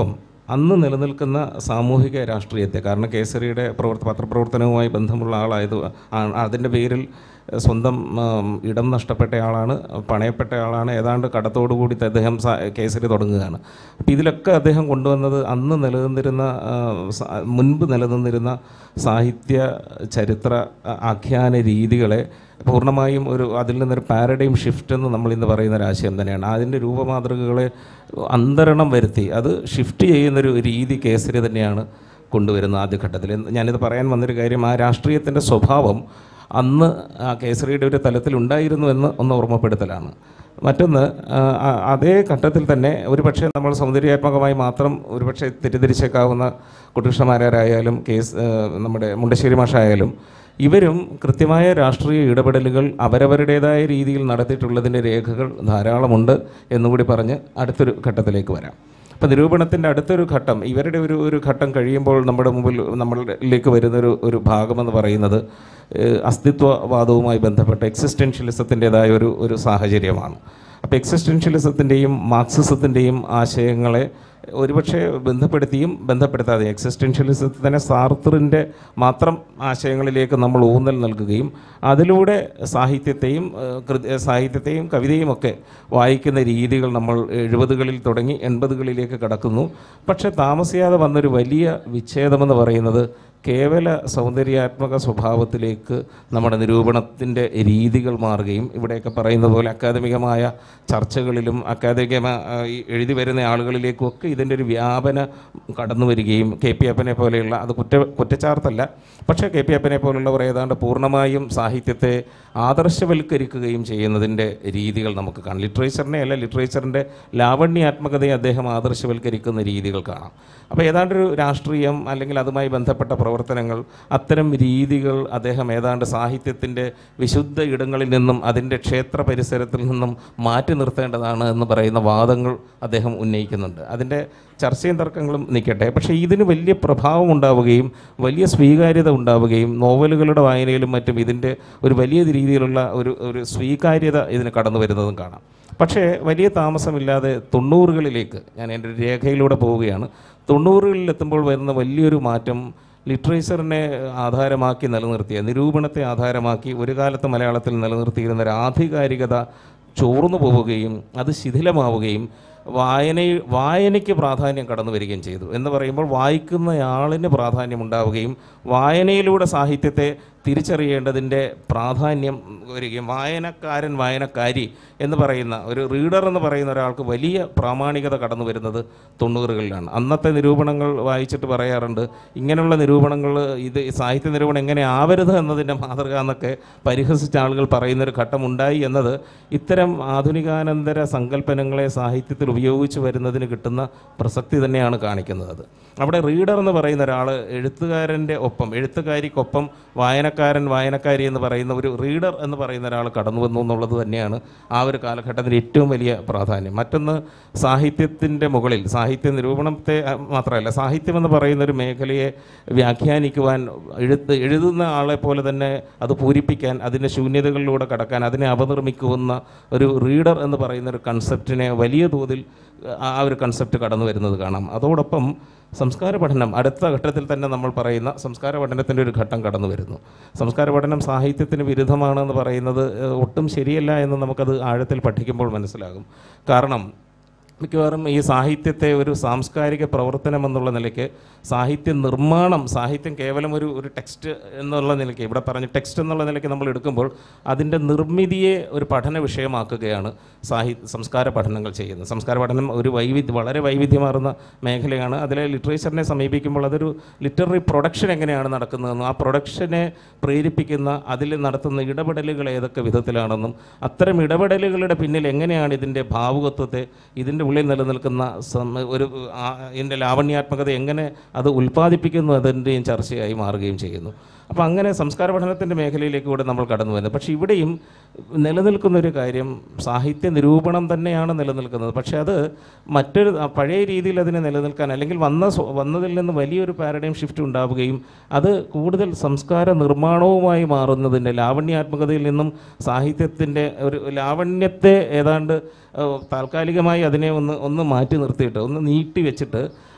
അന്ന് നിലനിൽക്കുന്ന സാമൂഹിക രാഷ്ട്രീയത്തെ കാരണം കേസരിയുടെ പ്രവർത്ത പത്രപ്രവർത്തനവുമായി ബന്ധമുള്ള ആളായത് ആ- അതിൻ്റെ പേരിൽ സ്വന്തം ഉം, ഇടം നഷ്ടപ്പെട്ട ആളാണ് പണയപ്പെട്ട ആളാണ് ഏതാണ്ട് കടത്തോടുകൂടി അദ്ദേഹം സ- കേസരി തുടങ്ങുകയാണ് അപ്പോൾ ഇതിലൊക്കെ അദ്ദേഹം കൊണ്ടുവന്നത് അന്ന് നിലനിന്നിരുന്ന ആ, സ- മുൻപ് നിലനിന്നിരുന്ന സാഹിത്യ ചരിത്ര ആ, ആഖ്യാന രീതികളെ പൂർണ്ണമായും ഒരു അതിൽ നിന്നൊരു പാരഡൈം ഷിഫ്റ്റ് എന്ന് നമ്മൾ ഇന്ന് പറയുന്ന ഒരു ആശയം തന്നെയാണ് അതിൻ്റെ രൂപമാതൃകകളെ അന്തരണം വരുത്തി അത് ഷിഫ്റ്റ് ചെയ്യുന്നൊരു രീതി കേസരി തന്നെയാണ് കൊണ്ടുവരുന്നത് ആദ്യഘട്ടത്തിൽ എന്ന് ഞാനിത് പറയാൻ വന്നൊരു കാര്യം ആ രാഷ്ട്രീയത്തിൻ്റെ സ്വഭാവം അന്ന് ആ കേസരിയുടെ ഒരു തലത്തിലുണ്ടായിരുന്നു എന്ന് ഒന്ന് ഓർമ്മപ്പെടുത്തലാണ് മറ്റൊന്ന് ആ, ആ, അതേ ഘട്ടത്തിൽ തന്നെ ഒരുപക്ഷെ നമ്മൾ സൗന്ദര്യാത്മകമായി മാത്രം ഒരുപക്ഷെ തെറ്റിദ്ധരിച്ചേക്കാവുന്ന കുട്ടികൃഷ്ണമാരായാലും കേസ് ആ, നമ്മുടെ മുണ്ടശ്ശേരി മാഷായാലും ഇവരും കൃത്യമായ രാഷ്ട്രീയ ഇടപെടലുകൾ അവരവരുടേതായ രീതിയിൽ നടത്തിയിട്ടുള്ളതിൻ്റെ രേഖകൾ ധാരാളമുണ്ട് എന്നുകൂടി പറഞ്ഞ് അടുത്തൊരു ഘട്ടത്തിലേക്ക് വരാം അപ്പോൾ നിരൂപണത്തിൻ്റെ അടുത്തൊരു ഘട്ടം ഇവരുടെ ഒരു ഒരു ഘട്ടം കഴിയുമ്പോൾ നമ്മുടെ മുമ്പിൽ നമ്മളിലേക്ക് വരുന്നൊരു ഒരു ഭാഗമെന്ന് പറയുന്നത് ഏഹ്, അസ്തിത്വവാദവുമായി ബന്ധപ്പെട്ട എക്സിസ്റ്റൻഷ്യലിസത്തിൻ്റെതായ ഒരു ഒരു സാഹചര്യമാണ് അപ്പോൾ എക്സിസ്റ്റൻഷ്യലിസത്തിൻ്റെയും മാർക്സിസത്തിൻ്റെയും ആശയങ്ങളെ ഒരുപക്ഷെ ബന്ധപ്പെടുത്തിയും ബന്ധപ്പെടുത്താതെ എക്സിസ്റ്റൻഷ്യലിസത്തിന് സാർത്തറിൻ്റെ മാത്രം ആശയങ്ങളിലേക്ക് നമ്മൾ ഊന്നൽ നൽകുകയും അതിലൂടെ സാഹിത്യത്തെയും ഏഹ്, കൃതി സാഹിത്യത്തെയും കവിതയും ഒക്കെ വായിക്കുന്ന രീതികൾ നമ്മൾ എഴുപതുകളിൽ തുടങ്ങി എൺപതുകളിലേക്ക് കടക്കുന്നു പക്ഷേ താമസിയാതെ വന്നൊരു വലിയ വിച്ഛേദമെന്ന് പറയുന്നത് കേവല സൗന്ദര്യാത്മക സ്വഭാവത്തിലേക്ക് നമ്മുടെ നിരൂപണത്തിൻ്റെ രീതികൾ മാറുകയും ഇവിടെയൊക്കെ പറയുന്നത് പോലെ അക്കാദമികമായ ചർച്ചകളിലും അക്കാദമികമായി എഴുതി വരുന്ന ആളുകളിലേക്കും ഒക്കെ ഇതിൻ്റെ ഒരു വ്യാപന കടന്നു വരികയും കെ പി അപ്പനെ പോലെയുള്ള അത് കുറ്റ കുറ്റച്ചാർത്തല്ല പക്ഷേ കെ പി അപ്പനെ പോലുള്ളവർ ഏതാണ്ട് പൂർണ്ണമായും സാഹിത്യത്തെ ആദർശവൽക്കരിക്കുകയും ചെയ്യുന്നതിൻ്റെ രീതികൾ നമുക്ക് കാണാം ലിറ്ററേച്ചറിനെ അല്ല ലിറ്ററേച്ചറിൻ്റെ ലാവണ്യാത്മകതയെ അദ്ദേഹം ആദർശവൽക്കരിക്കുന്ന രീതികൾ കാണാം അപ്പോൾ ഏതാണ്ടൊരു രാഷ്ട്രീയം അല്ലെങ്കിൽ അതുമായി ബന്ധപ്പെട്ട പ്രവർത്തനങ്ങൾ അത്തരം രീതികൾ അദ്ദേഹം ഏതാണ്ട് സാഹിത്യത്തിൻ്റെ വിശുദ്ധ ഇടങ്ങളിൽ നിന്നും അതിൻ്റെ ക്ഷേത്ര പരിസരത്തിൽ നിന്നും മാറ്റി നിർത്തേണ്ടതാണ് എന്ന് പറയുന്ന വാദങ്ങൾ അദ്ദേഹം ഉന്നയിക്കുന്നുണ്ട് അതിൻ്റെ ചർച്ചയും തർക്കങ്ങളും നിൽക്കട്ടെ പക്ഷേ ഇതിന് വലിയ പ്രഭാവം ഉണ്ടാവുകയും വലിയ സ്വീകാര്യത ഉണ്ടാവുകയും നോവലുകളുടെ വായനയിലും മറ്റും ഇതിൻ്റെ ഒരു വലിയ രീതിയിലുള്ള ഒരു ഒരു സ്വീകാര്യത ഇതിന് കടന്നു വരുന്നതും കാണാം പക്ഷേ വലിയ താമസമില്ലാതെ തൊണ്ണൂറുകളിലേക്ക് ഞാൻ എൻ്റെ ഒരു രേഖയിലൂടെ പോവുകയാണ് തൊണ്ണൂറുകളിൽ എത്തുമ്പോൾ വരുന്ന വലിയൊരു മാറ്റം ലിറ്ററേച്ചറിനെ ആധാരമാക്കി നിലനിർത്തിയ നിരൂപണത്തെ ആധാരമാക്കി ഒരു കാലത്ത് മലയാളത്തിൽ നിലനിർത്തിയിരുന്ന ഒരു ആധികാരികത ചോർന്നു പോവുകയും അത് ശിഥിലമാവുകയും വായന വായനയ്ക്ക് പ്രാധാന്യം കടന്നു വരികയും ചെയ്തു എന്ന് പറയുമ്പോൾ വായിക്കുന്നയാളിന് പ്രാധാന്യം ഉണ്ടാവുകയും വായനയിലൂടെ സാഹിത്യത്തെ തിരിച്ചറിയേണ്ടതിൻ്റെ പ്രാധാന്യം വരികയും വായനക്കാരൻ വായനക്കാരി എന്ന് പറയുന്ന ഒരു റീഡർ എന്ന് പറയുന്ന ഒരാൾക്ക് വലിയ പ്രാമാണികത കടന്നു വരുന്നത് തൊണ്ണൂറുകളിലാണ് അന്നത്തെ നിരൂപണങ്ങൾ വായിച്ചിട്ട് പറയാറുണ്ട് ഇങ്ങനെയുള്ള നിരൂപണങ്ങൾ ഇത് സാഹിത്യ നിരൂപണം എങ്ങനെ ആവരുത് എന്നതിൻ്റെ മാതൃക എന്നൊക്കെ പരിഹസിച്ച ആളുകൾ പറയുന്നൊരു ഘട്ടമുണ്ടായി എന്നത് ഇത്തരം ആധുനികാനന്തര സങ്കല്പനങ്ങളെ സാഹിത്യത്തിൽ ഉപയോഗിച്ച് വരുന്നതിന് കിട്ടുന്ന പ്രസക്തി തന്നെയാണ് കാണിക്കുന്നത് അത് അവിടെ റീഡർ എന്ന് പറയുന്ന ഒരാൾ എഴുത്തുകാരൻ്റെ ഒപ്പം എഴുത്തുകാരിക്കൊപ്പം വായനക്കാരൻ വായനക്കാരി എന്ന് പറയുന്ന ഒരു റീഡർ എന്ന് പറയുന്ന ഒരാൾ കടന്നു വന്നു എന്നുള്ളത് തന്നെയാണ് ആ ഒരു കാലഘട്ടത്തിൻ്റെ ഏറ്റവും വലിയ പ്രാധാന്യം മറ്റൊന്ന് സാഹിത്യത്തിൻ്റെ മുകളിൽ സാഹിത്യ നിരൂപണത്തെ അഹ്, മാത്രമല്ല സാഹിത്യം എന്ന് പറയുന്ന ഒരു മേഖലയെ വ്യാഖ്യാനിക്കുവാൻ എഴുത്ത് എഴുതുന്ന ആളെ പോലെ തന്നെ അത് പൂരിപ്പിക്കാൻ അതിൻ്റെ ശൂന്യതകളിലൂടെ കടക്കാൻ അതിനെ അപനിർമ്മിക്കുന്ന ഒരു റീഡർ എന്ന് പറയുന്ന ഒരു കൺസെപ്റ്റിനെ വലിയ തോതിൽ ആ ഒരു കൺസെപ്റ്റ് കടന്നു വരുന്നത് കാണാം അതോടൊപ്പം സംസ്കാര പഠനം അടുത്ത ഘട്ടത്തിൽ തന്നെ നമ്മൾ പറയുന്ന സംസ്കാര പഠനത്തിൻ്റെ ഒരു ഘട്ടം കടന്നു വരുന്നു സംസ്കാര പഠനം സാഹിത്യത്തിന് വിരുദ്ധമാണെന്ന് പറയുന്നത് ഏഹ്, ഒട്ടും ശരിയല്ല എന്ന് നമുക്കത് ആഴത്തിൽ പഠിക്കുമ്പോൾ മനസ്സിലാകും കാരണം മിക്കവാറും ഈ സാഹിത്യത്തെ ഒരു സാംസ്കാരിക പ്രവർത്തനം എന്നുള്ള നിലയ്ക്ക് സാഹിത്യ നിർമ്മാണം സാഹിത്യം കേവലം ഒരു ഒരു ടെക്സ്റ്റ് എന്നുള്ള നിലയ്ക്ക് ഇവിടെ പറഞ്ഞ ടെക്സ്റ്റ് എന്നുള്ള നിലയ്ക്ക് നമ്മൾ എടുക്കുമ്പോൾ അതിൻ്റെ നിർമ്മിതിയെ ഒരു പഠന വിഷയമാക്കുകയാണ് സാഹിത്യ സംസ്കാര പഠനങ്ങൾ ചെയ്യുന്നത് സംസ്കാര പഠനം ഒരു വൈവിധ്യ വളരെ വൈവിധ്യമാർന്ന മേഖലയാണ് അതിലെ ലിറ്ററേച്ചറിനെ സമീപിക്കുമ്പോൾ അതൊരു ലിറ്റററി പ്രൊഡക്ഷൻ എങ്ങനെയാണ് നടക്കുന്നതെന്നും ആ പ്രൊഡക്ഷനെ പ്രേരിപ്പിക്കുന്ന അതിൽ നടത്തുന്ന ഇടപെടലുകൾ ഏതൊക്കെ വിധത്തിലാണെന്നും അത്തരം ഇടപെടലുകളുടെ പിന്നിൽ എങ്ങനെയാണ് ഇതിൻ്റെ ഭാവുകത്വത്തെ ഇതിൻ്റെ ഉള്ളിൽ നിലനിൽക്കുന്ന സം- ഒരു ആ, ഇതിൻ്റെ ലാവണ്യാത്മകത എങ്ങനെ അത് ഉൽപ്പാദിപ്പിക്കുന്നു അതിൻ്റെയും ചർച്ചയായി മാറുകയും ചെയ്യുന്നു അപ്പോൾ അങ്ങനെ സംസ്കാര പഠനത്തിൻ്റെ മേഖലയിലേക്ക് കൂടെ നമ്മൾ കടന്നു വരുന്നത് പക്ഷേ ഇവിടെയും നിലനിൽക്കുന്ന ഒരു കാര്യം സാഹിത്യ നിരൂപണം തന്നെയാണ് നിലനിൽക്കുന്നത് പക്ഷേ അത് മറ്റൊരു ആ, പഴയ രീതിയിൽ അതിനെ നിലനിൽക്കാൻ അല്ലെങ്കിൽ വന്ന സ്വ- വന്നതിൽ നിന്ന് വലിയൊരു പാരഡൈം ഷിഫ്റ്റ് ഉണ്ടാവുകയും അത് കൂടുതൽ സംസ്കാര നിർമ്മാണവുമായി മാറുന്നതിൻ്റെ ലാവണ്യാത്മകതയിൽ നിന്നും സാഹിത്യത്തിൻ്റെ ഒരു ലാവണ്യത്തെ ഏതാണ്ട് ഏഹ്, താൽക്കാലികമായി അതിനെ ഒന്ന് ഒന്ന് മാറ്റി നിർത്തിയിട്ട് ഒന്ന് നീട്ടി വെച്ചിട്ട്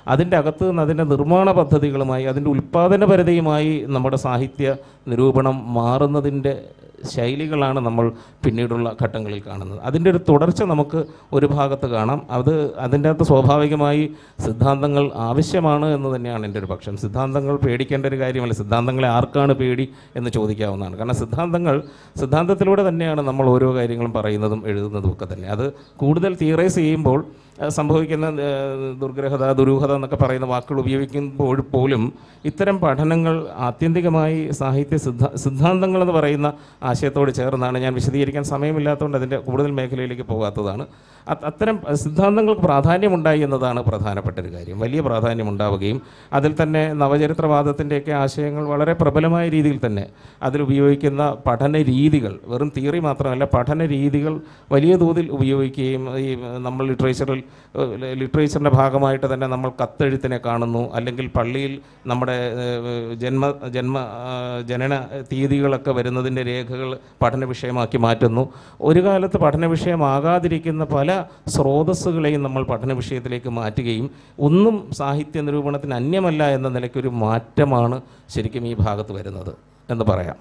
അതിൻ്റെ അകത്ത് നിന്ന് അതിൻ്റെ നിർമ്മാണ പദ്ധതികളുമായി അതിൻ്റെ ഉൽപ്പാദനപരതയുമായി നമ്മുടെ സാഹിത്യ നിരൂപണം മാറുന്നതിൻ്റെ ശൈലികളാണ് നമ്മൾ പിന്നീടുള്ള ഘട്ടങ്ങളിൽ കാണുന്നത് അതിൻ്റെ ഒരു തുടർച്ച നമുക്ക് ഒരു ഭാഗത്ത് കാണാം അത് അതിൻ്റെ അകത്ത് സ്വാഭാവികമായി സിദ്ധാന്തങ്ങൾ ആവശ്യമാണ് എന്ന് തന്നെയാണ് എൻ്റെ ഒരു പക്ഷം സിദ്ധാന്തങ്ങൾ പേടിക്കേണ്ട ഒരു കാര്യമല്ല സിദ്ധാന്തങ്ങളെ ആർക്കാണ് പേടി എന്ന് ചോദിക്കാവുന്നതാണ് കാരണം സിദ്ധാന്തങ്ങൾ സിദ്ധാന്തത്തിലൂടെ തന്നെയാണ് നമ്മൾ ഓരോ കാര്യങ്ങളും പറയുന്നതും എഴുതുന്നതും ഒക്കെ തന്നെ അത് കൂടുതൽ തിയറൈസ് ചെയ്യുമ്പോൾ അഹ് സംഭവിക്കുന്ന ഏഹ്, ദുർഗ്രഹത ദുരൂഹത എന്നൊക്കെ പറയുന്ന വാക്കുകൾ ഉപയോഗിക്കുമ്പോൾ പോലും ഇത്തരം പഠനങ്ങൾ ആത്യന്തികമായി സാഹിത്യ സിദ്ധാ സിദ്ധാന്തങ്ങൾ എന്ന് പറയുന്ന ആശയത്തോട് ചേർന്നാണ് ഞാൻ വിശദീകരിക്കാൻ സമയമില്ലാത്തതുകൊണ്ട് അതിൻ്റെ കൂടുതൽ മേഖലയിലേക്ക് പോകാത്തതാണ് അത് അത്തരം സിദ്ധാന്തങ്ങൾക്ക് പ്രാധാന്യമുണ്ടായി എന്നതാണ് പ്രധാനപ്പെട്ട ഒരു കാര്യം വലിയ പ്രാധാന്യമുണ്ടാവുകയും അതിൽ തന്നെ നവചരിത്രവാദത്തിൻ്റെയൊക്കെ ആശയങ്ങൾ വളരെ പ്രബലമായ രീതിയിൽ തന്നെ അതിൽ ഉപയോഗിക്കുന്ന പഠന രീതികൾ വെറും തിയറി മാത്രമല്ല പഠന രീതികൾ വലിയ തോതിൽ ഉപയോഗിക്കുകയും ഈ നമ്മൾ ലിറ്ററേച്ചറിൽ ഏഹ്, ലിറ്ററേച്ചറിൻ്റെ ഭാഗമായിട്ട് തന്നെ നമ്മൾ കത്തെഴുത്തിനെ കാണുന്നു അല്ലെങ്കിൽ പള്ളിയിൽ നമ്മുടെ ഏഹ്, ജന്മ ജന്മ ആ, ജനന തീയതികളൊക്കെ വരുന്നതിൻ്റെ രേഖകൾ പഠന വിഷയമാക്കി മാറ്റുന്നു ഒരു കാലത്ത് പഠന വിഷയമാകാതിരിക്കുന്ന പല സ്രോതസ്സുകളെയും നമ്മൾ പഠന വിഷയത്തിലേക്ക് മാറ്റുകയും ഒന്നും സാഹിത്യ നിരൂപണത്തിന് അന്യമല്ല എന്ന നിലയ്ക്കൊരു മാറ്റമാണ് ശരിക്കും ഈ ഭാഗത്ത് വരുന്നത് എന്ന് പറയാം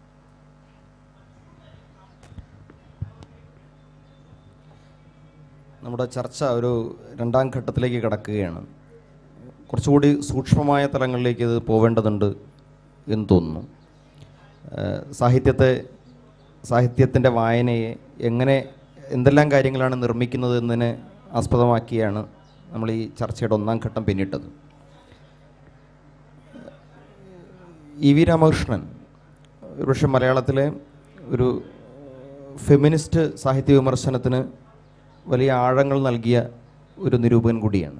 നമ്മുടെ ചർച്ച ഒരു രണ്ടാം ഘട്ടത്തിലേക്ക് കടക്കുകയാണ് കുറച്ചുകൂടി സൂക്ഷ്മമായ തലങ്ങളിലേക്ക് ഇത് പോവേണ്ടതുണ്ട് എന്ന് തോന്നുന്നു ഏഹ് സാഹിത്യത്തെ സാഹിത്യത്തിൻ്റെ വായനയെ എങ്ങനെ എന്തെല്ലാം കാര്യങ്ങളാണ് നിർമ്മിക്കുന്നത് എന്നതിനെ ആസ്പദമാക്കിയാണ് നമ്മൾ ഈ ചർച്ചയുടെ ഒന്നാം ഘട്ടം പിന്നിട്ടത് ഇ വി രാമകൃഷ്ണൻ ഒരുപക്ഷെ മലയാളത്തിലെ ഒരു ഫെമിനിസ്റ്റ് സാഹിത്യ വിമർശനത്തിന് വലിയ ആഴങ്ങൾ നൽകിയ ഒരു നിരൂപകൻ കൂടിയാണ്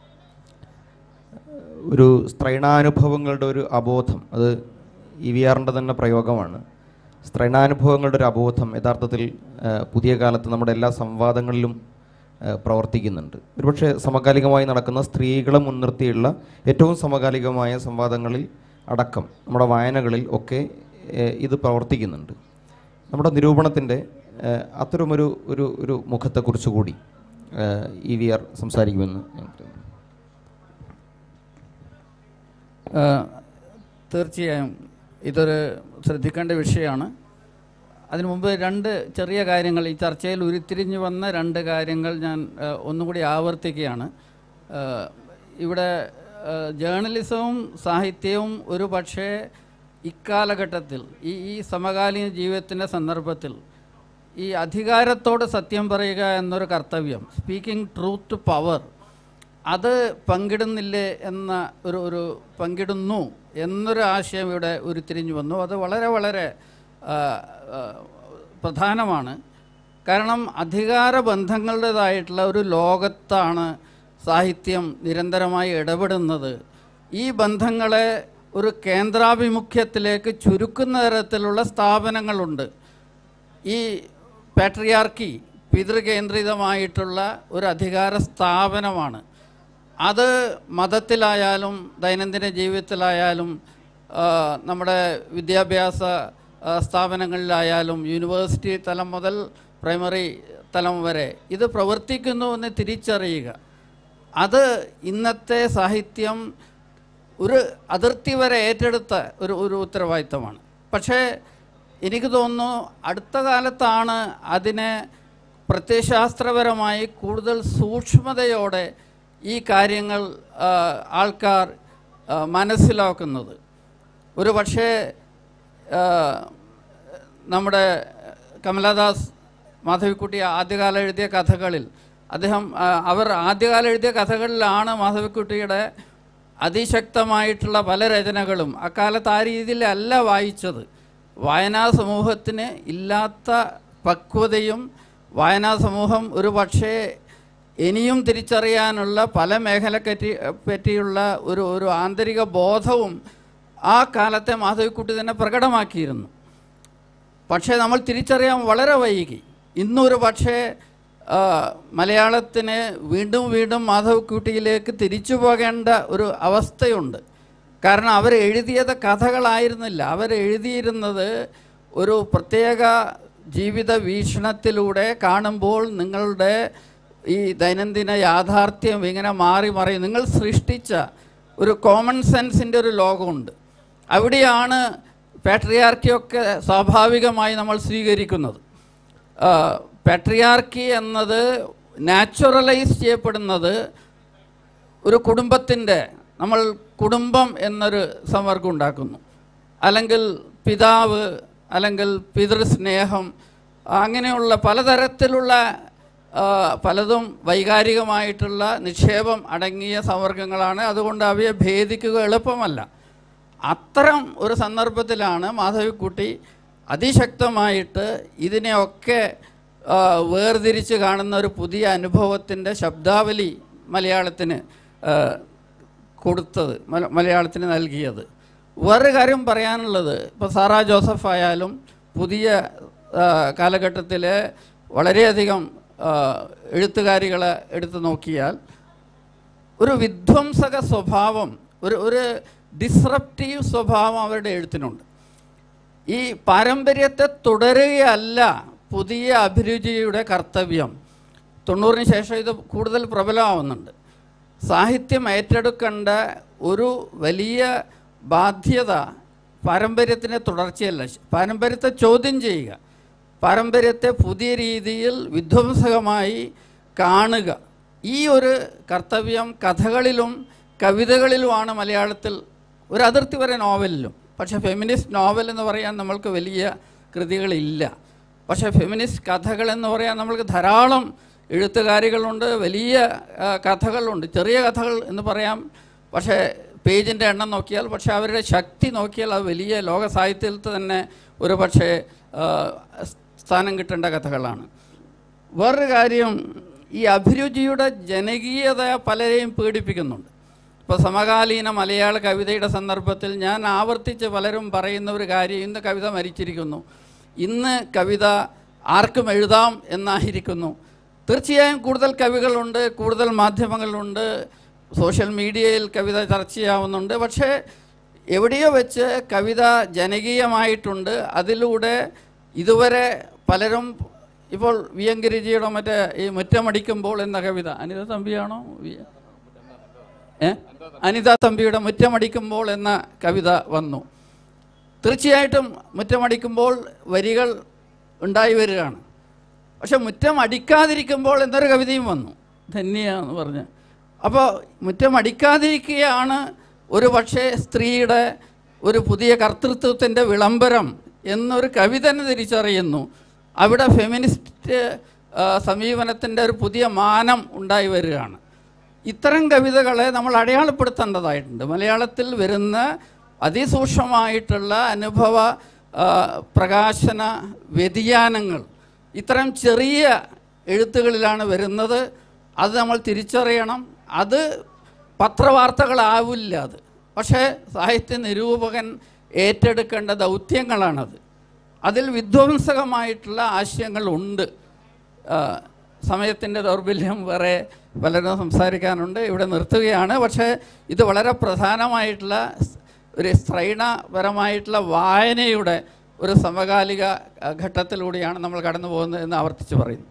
ഒരു സ്ത്രൈണാനുഭവങ്ങളുടെ ഒരു അബോധം അത് ഇ വി ആറിൻ്റെ തന്നെ പ്രയോഗമാണ് സ്ത്രൈണാനുഭവങ്ങളുടെ ഒരു അബോധം യഥാർത്ഥത്തിൽ ആ, പുതിയ കാലത്ത് നമ്മുടെ എല്ലാ സംവാദങ്ങളിലും ആ, പ്രവർത്തിക്കുന്നുണ്ട് ഒരുപക്ഷെ സമകാലികമായി നടക്കുന്ന സ്ത്രീകളെ മുൻനിർത്തിയുള്ള ഏറ്റവും സമകാലികമായ സംവാദങ്ങളിൽ അടക്കം നമ്മുടെ വായനകളിൽ ഒക്കെ ഏ, ഇത് പ്രവർത്തിക്കുന്നുണ്ട് നമ്മുടെ നിരൂപണത്തിൻ്റെ ഏഹ്, അത്തരമൊരു ഒരു ഒരു മുഖത്തെക്കുറിച്ച് കൂടി ഏഹ്, ഇ വി ആർ സംസാരിക്കുമെന്ന് ഞാൻ കരുതുന്നു ആ, തീർച്ചയായും ഇതൊരു ശ്രദ്ധിക്കേണ്ട വിഷയമാണ് അതിനു മുമ്പ് രണ്ട് ചെറിയ കാര്യങ്ങൾ ഈ ചർച്ചയിൽ ഉരുത്തിരിഞ്ഞു വന്ന രണ്ട് കാര്യങ്ങൾ ഞാൻ ആ, ഒന്നുകൂടി ആവർത്തിക്കുകയാണ് ആ, ഇവിടെ ആ, ജേർണലിസവും സാഹിത്യവും ഒരു പക്ഷേ ഇക്കാലഘട്ടത്തിൽ ഈ ഈ സമകാലീന ജീവിതത്തിൻ്റെ സന്ദർഭത്തിൽ ഈ അധികാരത്തോട് സത്യം പറയുക എന്നൊരു കർത്തവ്യം സ്പീക്കിംഗ് ട്രൂത്ത് ടു പവർ അത് പങ്കിടുന്നില്ലേ എന്ന ഒരു ഒരു പങ്കിടുന്നു എന്നൊരു ആശയം ഇവിടെ ഉരുത്തിരിഞ്ഞു വന്നു അത് വളരെ വളരെ ആ, ആ, പ്രധാനമാണ് കാരണം അധികാര ബന്ധങ്ങളുടേതായിട്ടുള്ള ഒരു ലോകത്താണ് സാഹിത്യം നിരന്തരമായി ഇടപെടുന്നത് ഈ ബന്ധങ്ങളെ ഒരു കേന്ദ്രാഭിമുഖ്യത്തിലേക്ക് ചുരുക്കുന്ന തരത്തിലുള്ള സ്ഥാപനങ്ങളുണ്ട് ഈ പാട്രിയാർക്കി പിതൃകേന്ദ്രിതമായിട്ടുള്ള ഒരു അധികാര സ്ഥാപനമാണ് അത് മതത്തിലായാലും ദൈനംദിന ജീവിതത്തിലായാലും ആ, നമ്മുടെ വിദ്യാഭ്യാസ ആ, സ്ഥാപനങ്ങളിലായാലും യൂണിവേഴ്സിറ്റി തലം മുതൽ പ്രൈമറി തലം വരെ ഇത് പ്രവർത്തിക്കുന്നു എന്ന് തിരിച്ചറിയുക അത് ഇന്നത്തെ സാഹിത്യം ഒരു അതിർത്തി വരെ ഏറ്റെടുത്ത ഒരു ഒരു ഉത്തരവാദിത്തമാണ് പക്ഷേ എനിക്ക് തോന്നുന്നു അടുത്ത കാലത്താണ് അതിനെ പ്രത്യയശാസ്ത്രപരമായി കൂടുതൽ സൂക്ഷ്മതയോടെ ഈ കാര്യങ്ങൾ ആ, ആൾക്കാർ ആ, മനസ്സിലാക്കുന്നത് ഒരു പക്ഷേ ആ, നമ്മുടെ കമലദാസ് മാധവിക്കുട്ടി ആദ്യകാലം എഴുതിയ കഥകളിൽ അദ്ദേഹം ആ, അവർ ആദ്യകാലം എഴുതിയ കഥകളിലാണ് മാധവിക്കുട്ടിയുടെ അതിശക്തമായിട്ടുള്ള പല രചനകളും അക്കാലത്ത് ആ രീതിയിലല്ല വായിച്ചത് വായനാ സമൂഹത്തിന് ഇല്ലാത്ത പക്വതയും വായനാ സമൂഹം ഒരു പക്ഷേ ഇനിയും തിരിച്ചറിയാനുള്ള പല മേഖലക്കറ്റി പറ്റിയുള്ള ഒരു ഒരു ആന്തരിക ബോധവും ആ കാലത്തെ മാധവിക്കുട്ടി തന്നെ പ്രകടമാക്കിയിരുന്നു പക്ഷേ നമ്മൾ തിരിച്ചറിയാൻ വളരെ വൈകി ഇന്നൊരു പക്ഷേ ആ, മലയാളത്തിന് വീണ്ടും വീണ്ടും മാധവക്കുട്ടിയിലേക്ക് തിരിച്ചു പോകേണ്ട ഒരു അവസ്ഥയുണ്ട് കാരണം അവർ എഴുതിയത് കഥകളായിരുന്നില്ല അവർ എഴുതിയിരുന്നത് ഒരു പ്രത്യേക ജീവിത വീക്ഷണത്തിലൂടെ കാണുമ്പോൾ നിങ്ങളുടെ ഈ ദൈനംദിന യാഥാർത്ഥ്യം ഇങ്ങനെ മാറി മറിയും നിങ്ങൾ സൃഷ്ടിച്ച ഒരു കോമൺ സെൻസിൻ്റെ ഒരു ലോകമുണ്ട് അവിടെയാണ് പാട്രിയാർക്കിയൊക്കെ സ്വാഭാവികമായി നമ്മൾ സ്വീകരിക്കുന്നത് പാട്രിയാർക്കി എന്നത് നാച്ചുറലൈസ് ചെയ്യപ്പെടുന്നത് ഒരു കുടുംബത്തിൻ്റെ നമ്മൾ കുടുംബം എന്നൊരു സമ്പർക്കം ഉണ്ടാക്കുന്നു അല്ലെങ്കിൽ പിതാവ് അല്ലെങ്കിൽ പിതൃസ്നേഹം അങ്ങനെയുള്ള പലതരത്തിലുള്ള ആ, പലതും വൈകാരികമായിട്ടുള്ള നിക്ഷേപം അടങ്ങിയ സമ്പർക്കങ്ങളാണ് അതുകൊണ്ട് അവയെ ഭേദിക്കുക എളുപ്പമല്ല അത്തരം ഒരു സന്ദർഭത്തിലാണ് മാധവിക്കുട്ടി അതിശക്തമായിട്ട് ഇതിനെയൊക്കെ ആ, വേർതിരിച്ച് കാണുന്ന ഒരു പുതിയ അനുഭവത്തിൻ്റെ ശബ്ദാവലി മലയാളത്തിന് ആ, കൊടുത്തത് മല- മലയാളത്തിന് നൽകിയത് വേറൊരു കാര്യം പറയാനുള്ളത് ഇപ്പോൾ സാറാ ജോസഫ് ആയാലും പുതിയ ആ, കാലഘട്ടത്തിലെ വളരെയധികം ആ, എഴുത്തുകാരികളെ എടുത്തു നോക്കിയാൽ ഒരു വിധ്വംസക സ്വഭാവം ഒരു ഒരു ഡിസ്റപ്റ്റീവ് സ്വഭാവം അവരുടെ എഴുത്തിനുണ്ട് ഈ പാരമ്പര്യത്തെ തുടരുകയല്ല പുതിയ അഭിരുചിയുടെ കർത്തവ്യം തൊണ്ണൂറിന് ശേഷം ഇത് കൂടുതൽ പ്രബലമാവുന്നുണ്ട് സാഹിത്യം ഏറ്റെടുക്കേണ്ട ഒരു വലിയ ബാധ്യത പാരമ്പര്യത്തിൻ്റെ തുടർച്ചയല്ല പാരമ്പര്യത്തെ ചോദ്യം ചെയ്യുക പാരമ്പര്യത്തെ പുതിയ രീതിയിൽ വിധ്വംസകമായി കാണുക ഈ ഒരു കർത്തവ്യം കഥകളിലും കവിതകളിലുമാണ് മലയാളത്തിൽ ഒരു അതിർത്തി വരെ നോവലിലും പക്ഷേ ഫെമിനിസ്റ്റ് നോവൽ എന്ന് പറയാൻ നമ്മൾക്ക് വലിയ കൃതികളില്ല പക്ഷേ ഫെമിനിസ്റ്റ് കഥകൾ എന്ന് പറയാൻ നമ്മൾക്ക് ധാരാളം എഴുത്തുകാരികളുണ്ട് വലിയ ആ, കഥകളുണ്ട് ചെറിയ കഥകൾ എന്ന് പറയാം പക്ഷേ പേജിൻ്റെ എണ്ണം നോക്കിയാൽ പക്ഷേ അവരുടെ ശക്തി നോക്കിയാൽ അത് വലിയ ലോക സാഹിത്യത്തിൽ തന്നെ ഒരു പക്ഷേ ആ, സ്ഥാനം കിട്ടേണ്ട കഥകളാണ് വേറൊരു കാര്യം ഈ അഭിരുചിയുടെ ജനകീയത പലരെയും പീഡിപ്പിക്കുന്നുണ്ട് ഇപ്പോൾ സമകാലീന മലയാള കവിതയുടെ സന്ദർഭത്തിൽ ഞാൻ ആവർത്തിച്ച് പലരും പറയുന്ന ഒരു കാര്യം ഇന്ന് കവിത മരിച്ചിരിക്കുന്നു ഇന്ന് കവിത ആർക്കും എഴുതാം എന്നായിരിക്കുന്നു തീർച്ചയായും കൂടുതൽ കവികളുണ്ട് കൂടുതൽ മാധ്യമങ്ങളുണ്ട് സോഷ്യൽ മീഡിയയിൽ കവിത ചർച്ച ചെയ്യാവുന്നുണ്ട് പക്ഷേ എവിടെയോ വെച്ച് കവിത ജനകീയമായിട്ടുണ്ട് അതിലൂടെ ഇതുവരെ പലരും ഇപ്പോൾ വി എൻ ഗിരിജിയുടെ മറ്റേ ഈ മുറ്റമടിക്കുമ്പോൾ എന്ന കവിത അനിത തമ്പിയാണോ വി- ഏ അനിത തമ്പിയുടെ മുറ്റമടിക്കുമ്പോൾ എന്ന കവിത വന്നു തീർച്ചയായിട്ടും മുറ്റമടിക്കുമ്പോൾ വരികൾ ഉണ്ടായി വരികയാണ് പക്ഷെ മുറ്റം അടിക്കാതിരിക്കുമ്പോൾ എന്നൊരു കവിതയും വന്നു ധന്യ എന്ന് പറഞ്ഞ് അപ്പോൾ മുറ്റം അടിക്കാതിരിക്കുകയാണ് ഒരു പക്ഷേ സ്ത്രീയുടെ ഒരു പുതിയ കർത്തൃത്വത്തിൻ്റെ വിളംബരം എന്നൊരു കവി തന്നെ തിരിച്ചറിയുന്നു അവിടെ ഫെമിനിസ്റ്റ് സമീപനത്തിൻ്റെ ഒരു പുതിയ മാനം ഉണ്ടായി വരികയാണ് ഇത്തരം കവിതകളെ നമ്മൾ അടയാളപ്പെടുത്തേണ്ടതായിട്ടുണ്ട് മലയാളത്തിൽ വരുന്ന അതിസൂക്ഷ്മമായിട്ടുള്ള അനുഭവ ആ, പ്രകാശന വ്യതിയാനങ്ങൾ ഇത്തരം ചെറിയ എഴുത്തുകളിലാണ് വരുന്നത് അത് നമ്മൾ തിരിച്ചറിയണം അത് പത്രവാർത്തകളാവില്ല അത് പക്ഷേ സാഹിത്യ നിരൂപകൻ ഏറ്റെടുക്കേണ്ട ദൗത്യങ്ങളാണത് അതിൽ വിധ്വംസകമായിട്ടുള്ള ആശയങ്ങളുണ്ട് സമയത്തിൻ്റെ ദൗർബല്യം വേറെ പലരും സംസാരിക്കാനുണ്ട് ഇവിടെ നിർത്തുകയാണ് പക്ഷേ ഇത് വളരെ പ്രധാനമായിട്ടുള്ള സ്- ഒരു ശ്രൈണപരമായിട്ടുള്ള വായനയുടെ ഒരു സമകാലിക അഹ്, ഘട്ടത്തിലൂടെയാണ് നമ്മൾ കടന്നു പോകുന്നത് എന്ന് ആവർത്തിച്ച് പറയുന്നു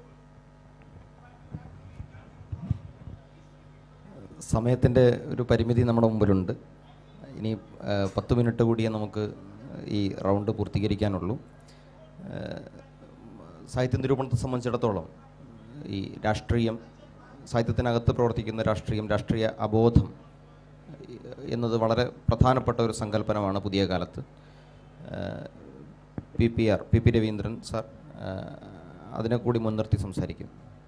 സമയത്തിൻ്റെ ഒരു പരിമിതി നമ്മുടെ മുമ്പിലുണ്ട് ഇനി ആ, പത്ത് മിനിറ്റ് കൂടിയേ നമുക്ക് ഈ റൗണ്ട് പൂർത്തീകരിക്കാനുള്ളൂ ആ, സാഹിത്യ നിരൂപണത്തെ സംബന്ധിച്ചിടത്തോളം ഈ രാഷ്ട്രീയം സാഹിത്യത്തിനകത്ത് പ്രവർത്തിക്കുന്ന രാഷ്ട്രീയം രാഷ്ട്രീയ അബോധം ഈ, എന്നത് വളരെ പ്രധാനപ്പെട്ട ഒരു സങ്കല്പനമാണ് പുതിയ കാലത്ത് P P R P P Raveendran sir ആ, അതിനെ കൂടി മുൻനിർത്തി സംസാരിക്കും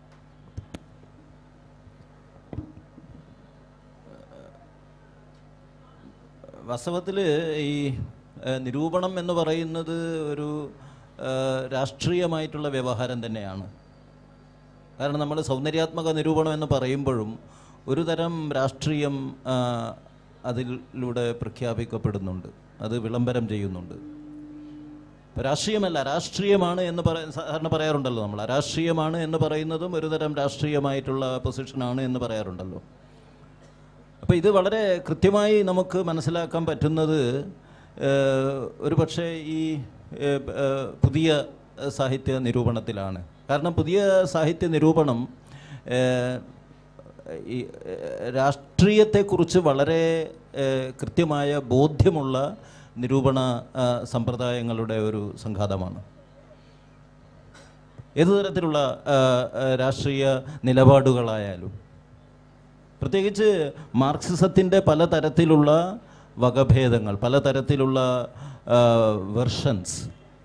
വാസ്തവത്തിൽ ഈ ഏഹ്, നിരൂപണം എന്ന് പറയുന്നത് ഒരു ഏഹ്, രാഷ്ട്രീയമായിട്ടുള്ള വ്യവഹാരം തന്നെയാണ് കാരണം നമ്മൾ സൗന്ദര്യാത്മക നിരൂപണം എന്ന് പറയുമ്പോഴും ഒരു തരം രാഷ്ട്രീയം ആ, അതിലൂടെ പ്രഖ്യാപിക്കപ്പെടുന്നുണ്ട് അത് വിളംബരം ചെയ്യുന്നുണ്ട് ഇപ്പൊ രാഷ്ട്രീയമല്ല രാഷ്ട്രീയമാണ് എന്ന് പറ സാധാരണ പറയാറുണ്ടല്ലോ നമ്മൾ രാഷ്ട്രീയമാണ് എന്ന് പറയുന്നതും ഒരു തരം രാഷ്ട്രീയമായിട്ടുള്ള പൊസിഷനാണ് എന്ന് പറയാറുണ്ടല്ലോ അപ്പോൾ ഇത് വളരെ കൃത്യമായി നമുക്ക് മനസ്സിലാക്കാൻ പറ്റുന്നത് ഏഹ്, ഒരു പക്ഷേ ഈ ഏഹ്, ഏഹ്, പുതിയ സാഹിത്യ നിരൂപണത്തിലാണ് കാരണം പുതിയ സാഹിത്യ നിരൂപണം ഏഹ്, ഈ ഏഹ്, രാഷ്ട്രീയത്തെക്കുറിച്ച് വളരെ ഏഹ്, കൃത്യമായ ബോധ്യമുള്ള നിരൂപണ ആ, സമ്പ്രദായങ്ങളുടെ ഒരു സംഘാതമാണ് ഏതു തരത്തിലുള്ള ആ, ആ, രാഷ്ട്രീയ നിലപാടുകളായാലും പ്രത്യേകിച്ച് മാർക്സിസത്തിൻ്റെ പലതരത്തിലുള്ള വകഭേദങ്ങൾ പലതരത്തിലുള്ള വെർഷൻസ്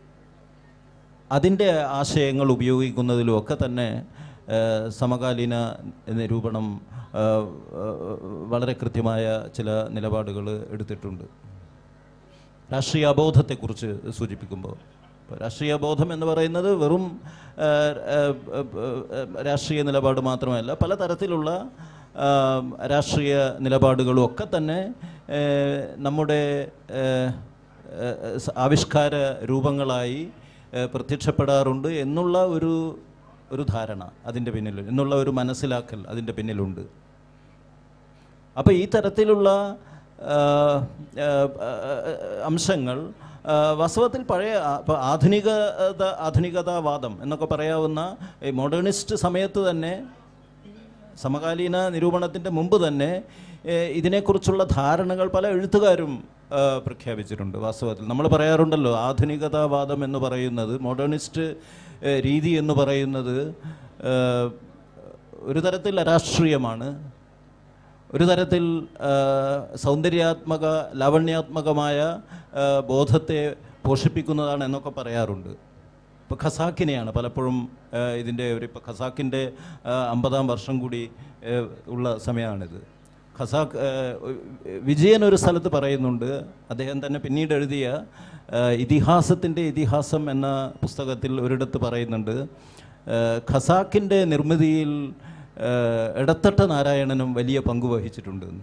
അതിൻ്റെ ആശയങ്ങൾ ഉപയോഗിക്കുന്നതിലുമൊക്കെ തന്നെ ആ, സമകാലീന നിരൂപണം ആ, ആ, വളരെ കൃത്യമായ ചില നിലപാടുകൾ എടുത്തിട്ടുണ്ട് രാഷ്ട്രീയ അബോധത്തെക്കുറിച്ച് സൂചിപ്പിക്കുമ്പോൾ ഇപ്പോൾ രാഷ്ട്രീയ ബോധം എന്ന് പറയുന്നത് വെറും ആ, ആ, ആ, ആ, രാഷ്ട്രീയ നിലപാട് മാത്രമല്ല പലതരത്തിലുള്ള ആ, രാഷ്ട്രീയ നിലപാടുകളും ഒക്കെ തന്നെ ഏ, നമ്മുടെ ഏ, ഏ, സ- ആവിഷ്കാര രൂപങ്ങളായി ഏ, പ്രത്യക്ഷപ്പെടാറുണ്ട് എന്നുള്ള ഒരു ഒരു ധാരണ അതിൻ്റെ പിന്നിൽ എന്നുള്ള ഒരു മനസ്സിലാക്കൽ അതിൻ്റെ പിന്നിലുണ്ട് അപ്പോൾ ഈ തരത്തിലുള്ള ആ, ആ, ആ, അംശങ്ങൾ ആ, വാസ്തവത്തിൽ പഴയ ആ, ഇപ്പൊ ആധുനികത ആധുനികതാവാദം എന്നൊക്കെ പറയാവുന്ന ഈ മോഡേണിസ്റ്റ് സമയത്ത് തന്നെ സമകാലീന നിരൂപണത്തിൻ്റെ മുമ്പ് തന്നെ ഏ, ഇതിനെക്കുറിച്ചുള്ള ധാരണകൾ പല എഴുത്തുകാരും ആ, പ്രഖ്യാപിച്ചിട്ടുണ്ട് വാസ്തവത്തിൽ നമ്മൾ പറയാറുണ്ടല്ലോ ആധുനികതാവാദം എന്ന് പറയുന്നത് മോഡേണിസ്റ്റ് ഏ, രീതി എന്ന് പറയുന്നത് ഏ, ഒരു തരത്തിൽ അരാഷ്ട്രീയമാണ് ഒരു തരത്തിൽ ആ, സൗന്ദര്യാത്മക ലാവണ്യാത്മകമായ ആ, ബോധത്തെ പോഷിപ്പിക്കുന്നതാണ് എന്നൊക്കെ പറയാറുണ്ട് ഇപ്പോൾ ഖസാക്കിനെയാണ് പലപ്പോഴും ആ, ഇതിൻ്റെ ഒരു ഇപ്പോൾ ഖസാക്കിൻ്റെ ആ, അമ്പതാം വർഷം കൂടി ആ, ഉള്ള സമയമാണിത് ഖസാക്ക് ആ, വിജയൻ ഒരു സ്ഥലത്ത് പറയുന്നുണ്ട് അദ്ദേഹം തന്നെ പിന്നീട് എഴുതിയ ആ, ഇതിഹാസത്തിൻ്റെ ഇതിഹാസം എന്ന പുസ്തകത്തിൽ ഒരിടത്ത് പറയുന്നുണ്ട് ആ, ഖസാക്കിൻ്റെ നിർമ്മിതിയിൽ ആ, എടത്തട്ട നാരായണനും വലിയ പങ്ക് വഹിച്ചിട്ടുണ്ട് എന്ന്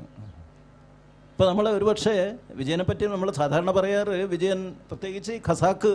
ഇപ്പോൾ നമ്മൾ ഒരുപക്ഷെ വിജയനെ പറ്റി നമ്മൾ സാധാരണ പറയാറ് വിജയൻ പ്രത്യേകിച്ച് ഈ ഖസാക്ക്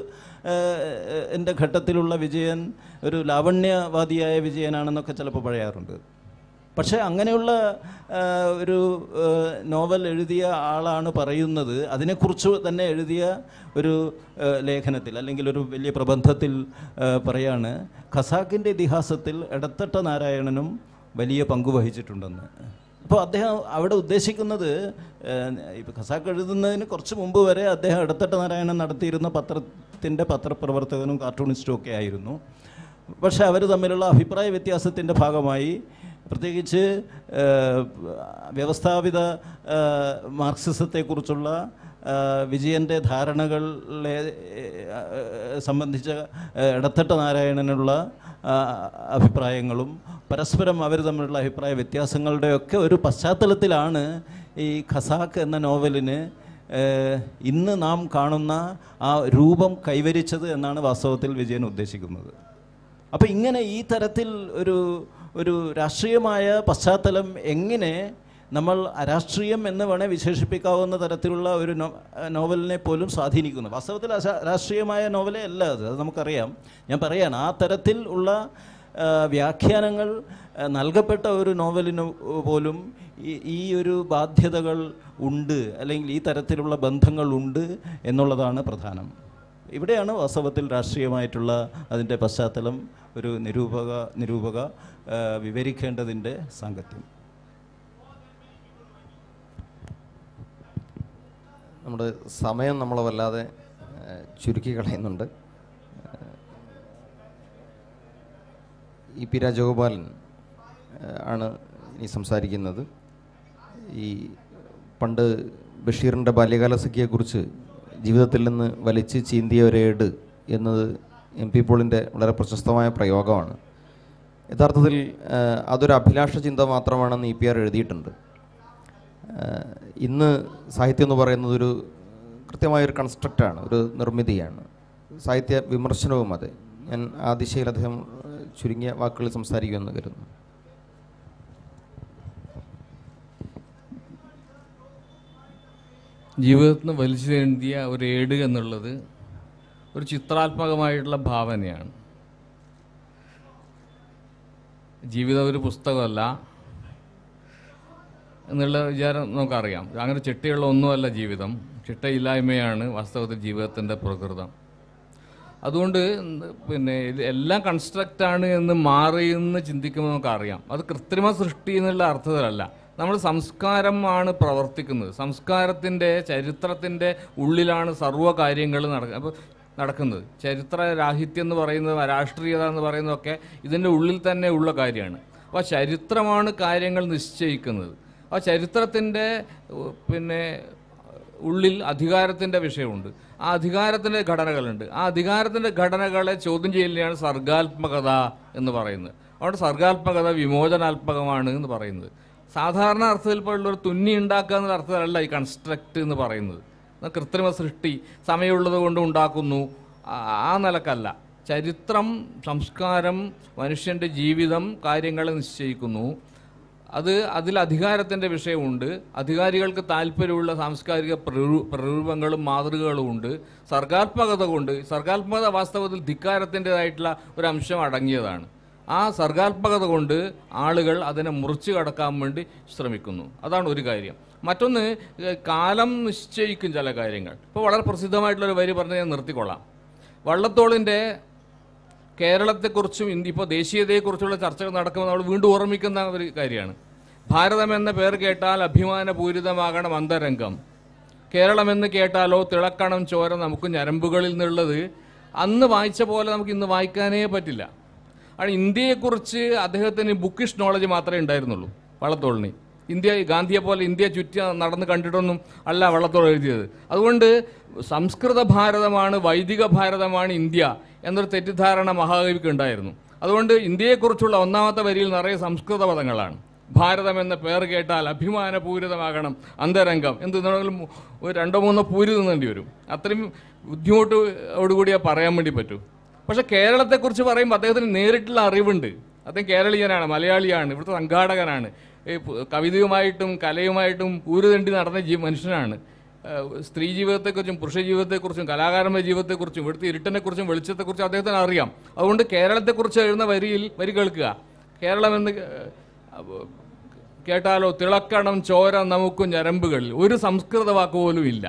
എൻ്റെ ഘട്ടത്തിലുള്ള വിജയൻ ഒരു ലാവണ്യവാദിയായ വിജയനാണെന്നൊക്കെ ചിലപ്പോൾ പറയാറുണ്ട് പക്ഷേ അങ്ങനെയുള്ള ആ, ഒരു ആ, നോവൽ എഴുതിയ ആളാണ് പറയുന്നത് അതിനെക്കുറിച്ച് തന്നെ എഴുതിയ ഒരു ആ, ലേഖനത്തിൽ അല്ലെങ്കിൽ ഒരു വലിയ പ്രബന്ധത്തിൽ ആ, പറയാണ് ഖസാക്കിൻ്റെ ഇതിഹാസത്തിൽ എടത്തട്ട നാരായണനും വലിയ പങ്ക് വഹിച്ചിട്ടുണ്ടെന്ന് അപ്പോൾ അദ്ദേഹം അവിടെ ഉദ്ദേശിക്കുന്നത് ഇപ്പോൾ ഖസാക്ക് എഴുതുന്നതിന് കുറച്ച് മുമ്പ് വരെ അദ്ദേഹം ഇടത്തട്ട നാരായണൻ നടത്തിയിരുന്ന പത്രത്തിൻ്റെ പത്രപ്രവർത്തകനും കാർട്ടൂണിസ്റ്റും ഒക്കെ ആയിരുന്നു പക്ഷേ അവർ തമ്മിലുള്ള അഭിപ്രായ വ്യത്യാസത്തിൻ്റെ ഭാഗമായി പ്രത്യേകിച്ച് ആ, വ്യവസ്ഥാപിത ആ, മാർക്സിസത്തെക്കുറിച്ചുള്ള ആ, വിജയൻ്റെ ധാരണകളെ ആ, സംബന്ധിച്ച ആ, ഇടത്തട്ട നാരായണനുള്ള ആ, അഭിപ്രായങ്ങളും പരസ്പരം അവർ തമ്മിലുള്ള അഭിപ്രായ വ്യത്യാസങ്ങളുടെയൊക്കെ ഒരു പശ്ചാത്തലത്തിലാണ് ഈ ഖസാക്ക് എന്ന നോവലിന് ഏഹ്, ഇന്ന് നാം കാണുന്ന ആ രൂപം കൈവരിച്ചത് എന്നാണ് വാസ്തവത്തിൽ വിജയൻ ഉദ്ദേശിക്കുന്നത് അപ്പോൾ ഇങ്ങനെ ഈ തരത്തിൽ ഒരു ഒരു രാഷ്ട്രീയമായ പശ്ചാത്തലം എങ്ങനെ നമ്മൾ അരാഷ്ട്രീയം എന്ന് വേണേൽ വിശേഷിപ്പിക്കാവുന്ന തരത്തിലുള്ള ഒരു നോ നോവലിനെ പോലും സ്വാധീനിക്കുന്നു വാസ്തവത്തിൽ അശ- രാഷ്ട്രീയമായ നോവലേ അല്ല അത് അത് നമുക്കറിയാം ഞാൻ പറയാണ് ആ തരത്തിൽ ഉള്ള ആ, വ്യാഖ്യാനങ്ങൾ ആ, നൽകപ്പെട്ട ഒരു നോവലിന് പോലും ഈ ഈ ഒരു ബാധ്യതകൾ ഉണ്ട് അല്ലെങ്കിൽ ഈ തരത്തിലുള്ള ബന്ധങ്ങൾ ഉണ്ട് എന്നുള്ളതാണ് പ്രധാനം ഇവിടെയാണ് വാസ്തവത്തിൽ രാഷ്ട്രീയമായിട്ടുള്ള അതിൻ്റെ പശ്ചാത്തലം ഒരു നിരൂപക നിരൂപക ആ, വിവരിക്കേണ്ടതിൻ്റെ സാങ്കത്യം നമ്മുടെ സമയം നമ്മളെ വല്ലാതെ ഏഹ്, ചുരുക്കി കളയുന്നുണ്ട് ഏഹ്, ഇ പി രാജഗോപാലൻ ഏഹ്, ആണ് ഇനി സംസാരിക്കുന്നത് ഈ പണ്ട് ബഷീറിൻ്റെ ബാല്യകാല സഖിയെക്കുറിച്ച് ജീവിതത്തിൽ നിന്ന് വലിച്ച് ചീന്തിയ ഒരു ഏട് എന്നത് എം പി പോളിൻ്റെ വളരെ പ്രശസ്തമായ പ്രയോഗമാണ് യഥാർത്ഥത്തിൽ ഏഹ്, അതൊരു അഭിലാഷ ചിന്ത മാത്രമാണെന്ന് ഇ പി ആർ എഴുതിയിട്ടുണ്ട് ഏഹ് ഇന്ന് സാഹിത്യം എന്ന് പറയുന്നത് ഒരു കൃത്യമായൊരു കൺസ്ട്രക്റ്റാണ് ഒരു നിർമ്മിതിയാണ് സാഹിത്യ വിമർശനവും അതെ ഞാൻ ആ ദിശയിൽ അദ്ദേഹം ഏഹ് ചുരുങ്ങിയ വാക്കുകളിൽ സംസാരിക്കുമെന്ന് കരുതുന്നു ജീവിതത്തിൽ നിന്ന് വലിച്ചു തേണ്ടിയ ഒരു ഏട് എന്നുള്ളത് ഒരു ചിത്രാത്മകമായിട്ടുള്ള ഭാവനയാണ് ജീവിതം ഒരു പുസ്തകമല്ല എന്നുള്ള വിചാരം നമുക്കറിയാം അങ്ങനെ ചിട്ടയുള്ള ഒന്നുമല്ല ജീവിതം ചിട്ടയില്ലായ്മയാണ് വാസ്തവത്തിൽ ജീവിതത്തിൻ്റെ പ്രകൃതം അതുകൊണ്ട് പിന്നെ ഇത് എല്ലാം കൺസ്ട്രക്റ്റ് ആണ് എന്ന് മാറിയെന്ന് ചിന്തിക്കുമ്പോൾ നമുക്കറിയാം അത് കൃത്രിമ സൃഷ്ടി എന്നുള്ള അർത്ഥത്തിലല്ല നമ്മൾ സംസ്കാരമാണ് പ്രവർത്തിക്കുന്നത് സംസ്കാരത്തിൻ്റെ ചരിത്രത്തിൻ്റെ ഉള്ളിലാണ് സർവ്വ കാര്യങ്ങൾ നടക്കുന്നത് അപ്പോൾ നടക്കുന്നത് ചരിത്ര രാഹിത്യം എന്ന് പറയുന്നത് രാഷ്ട്രീയത എന്ന് പറയുന്നതൊക്കെ ഇതിൻ്റെ ഉള്ളിൽ തന്നെ ഉള്ള കാര്യമാണ് അപ്പോൾ ചരിത്രമാണ് കാര്യങ്ങൾ നിശ്ചയിക്കുന്നത് ആ ചരിത്രത്തിൻ്റെ ഉ, പിന്നെ ഉള്ളിൽ അധികാരത്തിൻ്റെ വിഷയമുണ്ട് ആ അധികാരത്തിൻ്റെ ഘടനകളുണ്ട് ആ അധികാരത്തിൻ്റെ ഘടനകളെ ചോദ്യം ചെയ്യലിനെയാണ് സർഗാത്മകത എന്ന് പറയുന്നത് അവിടെ സർഗാത്മകത വിമോചനാത്മകമാണ് എന്ന് പറയുന്നത് സാധാരണ അർത്ഥത്തിൽ പോലുള്ള ഒരു തുന്നി ഉണ്ടാക്കുക എന്നുള്ള അർത്ഥത്തിലല്ല ഈ കൺസ്ട്രക്റ്റ് എന്ന് പറയുന്നത് അത് കൃത്രിമ സൃഷ്ടി സമയമുള്ളത് കൊണ്ട് ഉണ്ടാക്കുന്നു ആ- ആ നിലക്കല്ല ചരിത്രം സംസ്കാരം മനുഷ്യൻ്റെ ജീവിതം കാര്യങ്ങളെ നിശ്ചയിക്കുന്നു അത് അതിൽ അധികാരത്തിൻ്റെ വിഷയമുണ്ട് അധികാരികൾക്ക് താല്പര്യമുള്ള സാംസ്കാരിക പ്രരൂ- പ്രരൂപങ്ങളും മാതൃകകളും ഉണ്ട് സർഗാത്മകത കൊണ്ട് സർഗാത്മകത വാസ്തവത്തിൽ ധിക്കാരത്തിൻ്റെതായിട്ടുള്ള ഒരു അംശം അടങ്ങിയതാണ് ആ സർഗാത്മകത കൊണ്ട് ആളുകൾ അതിനെ മുറിച്ചു കടക്കാൻ വേണ്ടി ശ്രമിക്കുന്നു അതാണ് ഒരു കാര്യം മറ്റൊന്ന് ഏഹ്, കാലം നിശ്ചയിക്കും ചില കാര്യങ്ങൾ ഇപ്പോൾ വളരെ പ്രസിദ്ധമായിട്ടുള്ളൊരു വരി പറഞ്ഞ് ഞാൻ നിർത്തിക്കൊള്ളാം വള്ളത്തോളിൻ്റെ കേരളത്തെക്കുറിച്ചും ഇന്ത്യ ഇപ്പോൾ ദേശീയതയെക്കുറിച്ചുള്ള ചർച്ചകൾ നടക്കുമ്പോൾ നമ്മൾ വീണ്ടും ഓർമ്മിക്കുന്ന ഒരു കാര്യമാണ് ഭാരതം എന്ന പേർ കേട്ടാൽ അഭിമാനപൂരിതമാകണം അന്തരംഗം കേരളം എന്ന് കേട്ടാലോ തിളക്കണം ചോര നമുക്ക് ഞരമ്പുകളിൽ നിന്നുള്ളത് അന്ന് വായിച്ച പോലെ നമുക്ക് ഇന്ന് വായിക്കാനേ പറ്റില്ല ആണ് ഇന്ത്യയെക്കുറിച്ച് അദ്ദേഹത്തിന് ബുക്കിഷ് നോളജ് മാത്രമേ ഉണ്ടായിരുന്നുള്ളൂ വള്ളത്തോളിന് ഇന്ത്യ ഗാന്ധിയെ പോലെ ഇന്ത്യ ചുറ്റി നടന്ന് കണ്ടിട്ടൊന്നും അല്ല വള്ളത്തോൾ എഴുതിയത് അതുകൊണ്ട് സംസ്കൃത ഭാരതമാണ് വൈദിക ഭാരതമാണ് ഇന്ത്യ എന്നൊരു തെറ്റിദ്ധാരണ മഹാകവിക്ക് ഉണ്ടായിരുന്നു അതുകൊണ്ട് ഇന്ത്യയെക്കുറിച്ചുള്ള ഒന്നാമത്തെ വരിയിൽ നിറയെ സംസ്കൃത പദങ്ങളാണ് ഭാരതം എന്ന പേർ കേട്ടാൽ അഭിമാനപൂരിതമാകണം അന്തരംഗം എന്ത് നിന്നെങ്കിലും ഒരു രണ്ടോ മൂന്നോ പൂരി തിന്നേണ്ടി വരും അത്രയും ബുദ്ധിമുട്ടോടുകൂടിയേ പറയാൻ വേണ്ടി പറ്റൂ പക്ഷെ കേരളത്തെക്കുറിച്ച് പറയുമ്പോൾ അദ്ദേഹത്തിന് നേരിട്ടുള്ള അറിവുണ്ട് അദ്ദേഹം കേരളീയനാണ് മലയാളിയാണ് ഇവിടുത്തെ സംഘാടകനാണ് ഈ പ് കവിതയുമായിട്ടും കലയുമായിട്ടും ഊരുതണ്ടി നടന്ന ജീ മനുഷ്യനാണ് ഏഹ് സ്ത്രീ ജീവിതത്തെക്കുറിച്ചും പുരുഷ ജീവിതത്തെക്കുറിച്ചും കലാകാരന്മാരുടെ ജീവിതത്തെക്കുറിച്ചും ഇവിടുത്തെ ഇരുട്ടിനെക്കുറിച്ചും വെളിച്ചത്തെക്കുറിച്ചും അദ്ദേഹത്തിന് അറിയാം അതുകൊണ്ട് കേരളത്തെക്കുറിച്ച് എഴുതുന്ന വരിയിൽ വരി കേൾക്കുക കേരളം എന്ന് ഏഹ് കേട്ടാലോ തിളക്കണം ചോര നമുക്കും ഞരമ്പുകളിൽ ഒരു സംസ്കൃത വാക്ക് പോലും ഇല്ല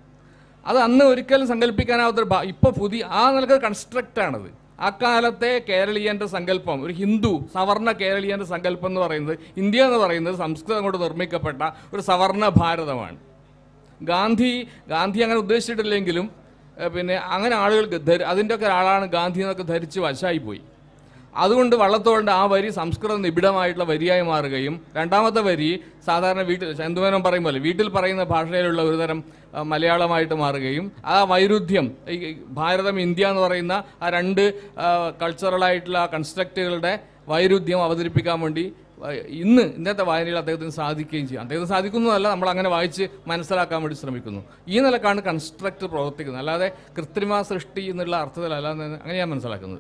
അത് അന്ന് ഒരിക്കലും സങ്കല്പിക്കാനാവാത്തൊരു ഭാ ഇപ്പോൾ പുതിയ ആ നിലക്ക് കൺസ്ട്രക്റ്റ് ആണത് അക്കാലത്തെ കേരളീയൻ്റെ സങ്കല്പം ഒരു ഹിന്ദു സവർണ കേരളീയൻ്റെ സങ്കല്പം എന്ന് പറയുന്നത് ഇന്ത്യ എന്ന് പറയുന്നത് സംസ്കൃതം കൊണ്ട് നിർമ്മിക്കപ്പെട്ട ഒരു സവർണ ഭാരതമാണ് ഗാന്ധി ഗാന്ധി അങ്ങനെ ഉദ്ദേശിച്ചിട്ടില്ലെങ്കിലും ഏഹ് പിന്നെ അങ്ങനെ ആളുകൾക്ക് ധരി അതിൻ്റെയൊക്കെ ഒരാളാണ് ഗാന്ധി എന്നൊക്കെ ധരിച്ച് വശായി പോയി അതുകൊണ്ട് വള്ളത്തോളിൻ്റെ ആ വരി സംസ്കൃത നിബിഡമായിട്ടുള്ള വരിയായി മാറുകയും രണ്ടാമത്തെ വരി സാധാരണ വീട്ടിൽ ചന്തുമേനം പറയും പോലെ വീട്ടിൽ പറയുന്ന ഭാഷയിലുള്ള ഒരുതരം ആ, മലയാളമായിട്ട് മാറുകയും ആ വൈരുദ്ധ്യം ഈ ഈ ഭാരതം ഇന്ത്യ എന്ന് പറയുന്ന ആ രണ്ട് കൾച്ചറലായിട്ടുള്ള കൺസ്ട്രക്റ്റുകളുടെ വൈരുദ്ധ്യം അവതരിപ്പിക്കാൻ വേണ്ടി ആ, ഇന്ന് ഇന്നത്തെ വായനയിൽ അദ്ദേഹത്തിന് സാധിക്കുകയും ചെയ്യും അദ്ദേഹത്തിന് സാധിക്കുന്നതല്ല നമ്മൾ അങ്ങനെ വായിച്ച് മനസ്സിലാക്കാൻ വേണ്ടി ശ്രമിക്കുന്നു ഈ നിലക്കാണ് കൺസ്ട്രക്ട് പ്രവർത്തിക്കുന്നത് അല്ലാതെ കൃത്രിമ സൃഷ്ടി എന്നുള്ള അർത്ഥത്തിലല്ല എന്ന് അങ്ങനെ ഞാൻ മനസ്സിലാക്കുന്നത്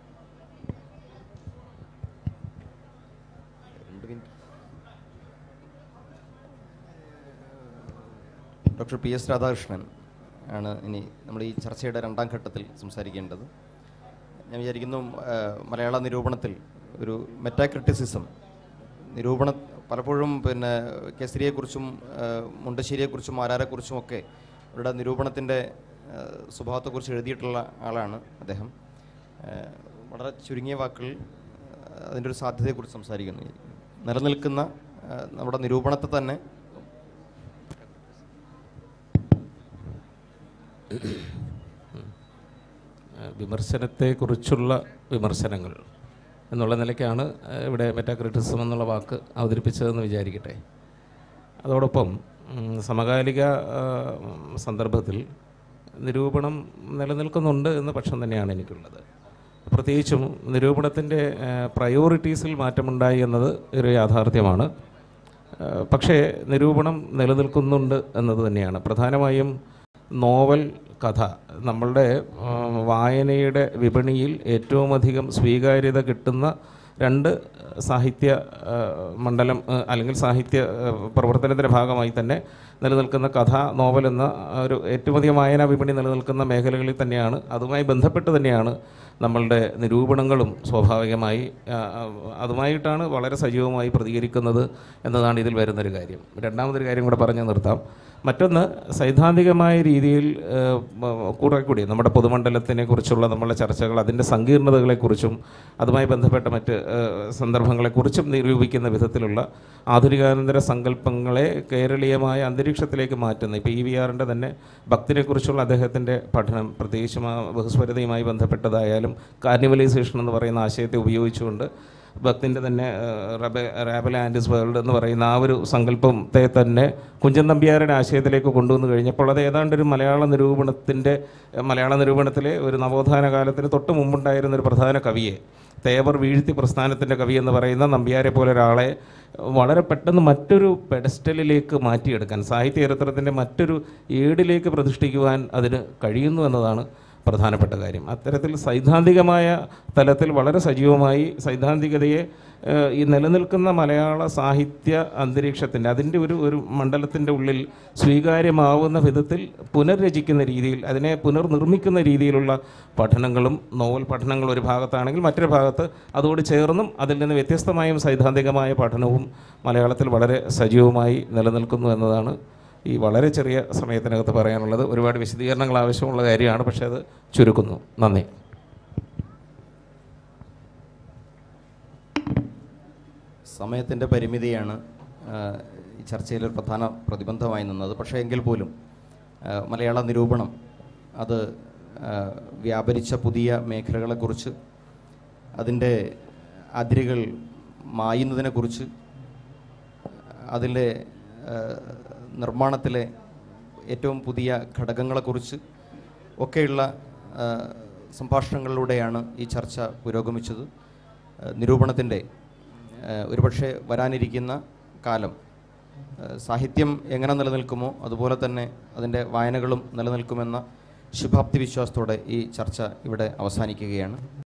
ഡോക്ടർ പി എസ് രാധാകൃഷ്ണൻ ആണ് ഇനി നമ്മൾ ഈ ചർച്ചയുടെ രണ്ടാം ഘട്ടത്തിൽ സംസാരിക്കേണ്ടത് ഞാൻ വിചാരിക്കുന്നു ആ, മലയാള നിരൂപണത്തിൽ ഒരു മെറ്റാക്രിറ്റിസിസം നിരൂപണ പലപ്പോഴും പിന്നെ കേസരിയെക്കുറിച്ചും ആ, മുണ്ടശ്ശേരിയെക്കുറിച്ചും ആരാരെക്കുറിച്ചും ഒക്കെ അവരുടെ നിരൂപണത്തിൻ്റെ ആ, സ്വഭാവത്തെക്കുറിച്ച് എഴുതിയിട്ടുള്ള ആളാണ് അദ്ദേഹം ആ, വളരെ ചുരുങ്ങിയ വാക്കുകളിൽ ആ, അതിൻ്റെ ഒരു സാധ്യതയെക്കുറിച്ച് സംസാരിക്കുന്നു നിലനിൽക്കുന്ന ആ, നമ്മുടെ നിരൂപണത്തെ തന്നെ ഏഹ് വിമർശനത്തെക്കുറിച്ചുള്ള വിമർശനങ്ങൾ എന്നുള്ള നിലയ്ക്കാണ് ഏഹ് ഇവിടെ മെറ്റാക്രിറ്റിസം എന്നുള്ള വാക്ക് അവതരിപ്പിച്ചതെന്ന് വിചാരിക്കട്ടെ അതോടൊപ്പം ഉം, സമകാലിക ആഹ്, സന്ദർഭത്തിൽ നിരൂപണം നിലനിൽക്കുന്നുണ്ട് എന്ന പക്ഷം തന്നെയാണ് എനിക്കുള്ളത് പ്രത്യേകിച്ചും നിരൂപണത്തിൻ്റെ പ്രയോറിറ്റീസിൽ മാറ്റമുണ്ടായി എന്നത് ഒരു യാഥാർത്ഥ്യമാണ് ഏഹ് പക്ഷേ നിരൂപണം നിലനിൽക്കുന്നുണ്ട് എന്നത് തന്നെയാണ് പ്രധാനമായും നോവൽ കഥ നമ്മളുടെ ആ, വായനയുടെ വിപണിയിൽ ഏറ്റവും അധികം സ്വീകാര്യത കിട്ടുന്ന രണ്ട് സാഹിത്യ ആ, മണ്ഡലം ആ, അല്ലെങ്കിൽ സാഹിത്യ ആ, പ്രവർത്തനത്തിൻ്റെ ഭാഗമായി തന്നെ നിലനിൽക്കുന്ന കഥ നോവൽ എന്ന ഒരു ഏറ്റവും അധികം വായനാ വിപണി നിലനിൽക്കുന്ന മേഖലകളിൽ തന്നെയാണ് അതുമായി ബന്ധപ്പെട്ട് തന്നെയാണ് നമ്മളുടെ നിരൂപണങ്ങളും സ്വാഭാവികമായി ആ, ആ, അതുമായിട്ടാണ് വളരെ സജീവമായി പ്രതികരിക്കുന്നത് എന്നതാണ് ഇതിൽ വരുന്നൊരു കാര്യം രണ്ടാമതൊരു കാര്യം കൂടെ പറഞ്ഞു നിർത്താം മറ്റൊന്ന് സൈദ്ധാന്തികമായ രീതിയിൽ ഏഹ്, മ- കൂടെ കൂടി നമ്മുടെ പൊതുമണ്ഡലത്തിനെ കുറിച്ചുള്ള നമ്മളുടെ ചർച്ചകൾ അതിൻ്റെ സങ്കീർണതകളെക്കുറിച്ചും അതുമായി ബന്ധപ്പെട്ട മറ്റ് ഏഹ്, സന്ദർഭങ്ങളെക്കുറിച്ചും നിരൂപിക്കുന്ന വിധത്തിലുള്ള ആധുനികാനന്തര സങ്കല്പങ്ങളെ കേരളീയമായ അന്തരീക്ഷത്തിലേക്ക് മാറ്റുന്ന ഇപ്പോൾ ഇ വി ആറിൻ്റെ തന്നെ ഭക്തിനെക്കുറിച്ചുള്ള അദ്ദേഹത്തിൻ്റെ പഠനം പ്രത്യേകിച്ചും ആ ബഹുസ്വരതയുമായി ബന്ധപ്പെട്ടതായാലും കാർണിവലൈസേഷൻ എന്ന് പറയുന്ന ആശയത്തെ ഉപയോഗിച്ചുകൊണ്ട് ഭക്തിൻ്റെ തന്നെ ഏഹ്, റബ റാബൽ ആൻഡിസ് വേൾഡ് എന്ന് പറയുന്ന ആ ഒരു സങ്കല്പത്തെ തന്നെ കുഞ്ചൻ നമ്പ്യാരുടെ ആശയത്തിലേക്ക് കൊണ്ടുവന്നു കഴിഞ്ഞപ്പോൾ അത് ഏതാണ്ട് ഒരു മലയാള നിരൂപണത്തിൻ്റെ ഏഹ്, മലയാള നിരൂപണത്തിലെ ഒരു നവോത്ഥാന കാലത്തിന് തൊട്ട് മുമ്പുണ്ടായിരുന്ന ഒരു പ്രധാന കവിയെ തേവർ വീഴ്ത്തി പ്രസ്ഥാനത്തിൻ്റെ കവി എന്ന് പറയുന്ന നമ്പ്യാരെ പോലെ ഒരാളെ വളരെ പെട്ടെന്ന് മറ്റൊരു പെഡസ്റ്റലിലേക്ക് മാറ്റിയെടുക്കാൻ സാഹിത്യ ചരിത്രത്തിൻ്റെ മറ്റൊരു ഏടിലേക്ക് പ്രതിഷ്ഠിക്കുവാൻ അതിന് കഴിയുന്നു എന്നതാണ് പ്രധാനപ്പെട്ട കാര്യം അത്തരത്തിൽ സൈദ്ധാന്തികമായ തലത്തിൽ വളരെ സജീവമായി സൈദ്ധാന്തികതയെ ഏഹ്, ഈ നിലനിൽക്കുന്ന മലയാള സാഹിത്യ അന്തരീക്ഷത്തിൻ്റെ അതിൻ്റെ ഒരു ഒരു മണ്ഡലത്തിൻ്റെ ഉള്ളിൽ സ്വീകാര്യമാവുന്ന വിധത്തിൽ പുനർരചിക്കുന്ന രീതിയിൽ അതിനെ പുനർനിർമ്മിക്കുന്ന രീതിയിലുള്ള പഠനങ്ങളും നോവൽ പഠനങ്ങളും ഒരു ഭാഗത്താണെങ്കിൽ മറ്റൊരു ഭാഗത്ത് അതോട് ചേർന്നും അതിൽ നിന്ന് വ്യത്യസ്തമായും സൈദ്ധാന്തികമായ പഠനവും മലയാളത്തിൽ വളരെ സജീവമായി നിലനിൽക്കുന്നു എന്നതാണ് ഈ വളരെ ചെറിയ സമയത്തിനകത്ത് പറയാനുള്ളത് ഒരുപാട് വിശദീകരണങ്ങൾ ആവശ്യമുള്ള കാര്യമാണ് പക്ഷേ അത് ചുരുക്കുന്നു നന്ദി സമയത്തിൻ്റെ പരിമിതിയാണ് ആ, ഈ ചർച്ചയിൽ ഒരു പ്രധാന പ്രതിബന്ധമായി നിന്നത് പക്ഷേ എങ്കിൽ പോലും ആ, മലയാള നിരൂപണം അത് ആ, വ്യാപരിച്ച പുതിയ മേഖലകളെക്കുറിച്ച് അതിൻ്റെ അതിരുകൾ മായുന്നതിനെക്കുറിച്ച് അതിലെ ആ, നിർമ്മാണത്തിലെ ഏറ്റവും പുതിയ ഘടകങ്ങളെക്കുറിച്ച് ഒക്കെയുള്ള ആ, സംഭാഷണങ്ങളിലൂടെയാണ് ഈ ചർച്ച പുരോഗമിച്ചത് ആ, നിരൂപണത്തിൻ്റെ ആ, ഒരുപക്ഷെ വരാനിരിക്കുന്ന കാലം ആ, സാഹിത്യം എങ്ങനെ നിലനിൽക്കുമോ അതുപോലെ തന്നെ അതിൻ്റെ വായനകളും നിലനിൽക്കുമെന്ന ശുഭാപ്തി വിശ്വാസത്തോടെ ഈ ചർച്ച ഇവിടെ അവസാനിക്കുകയാണ്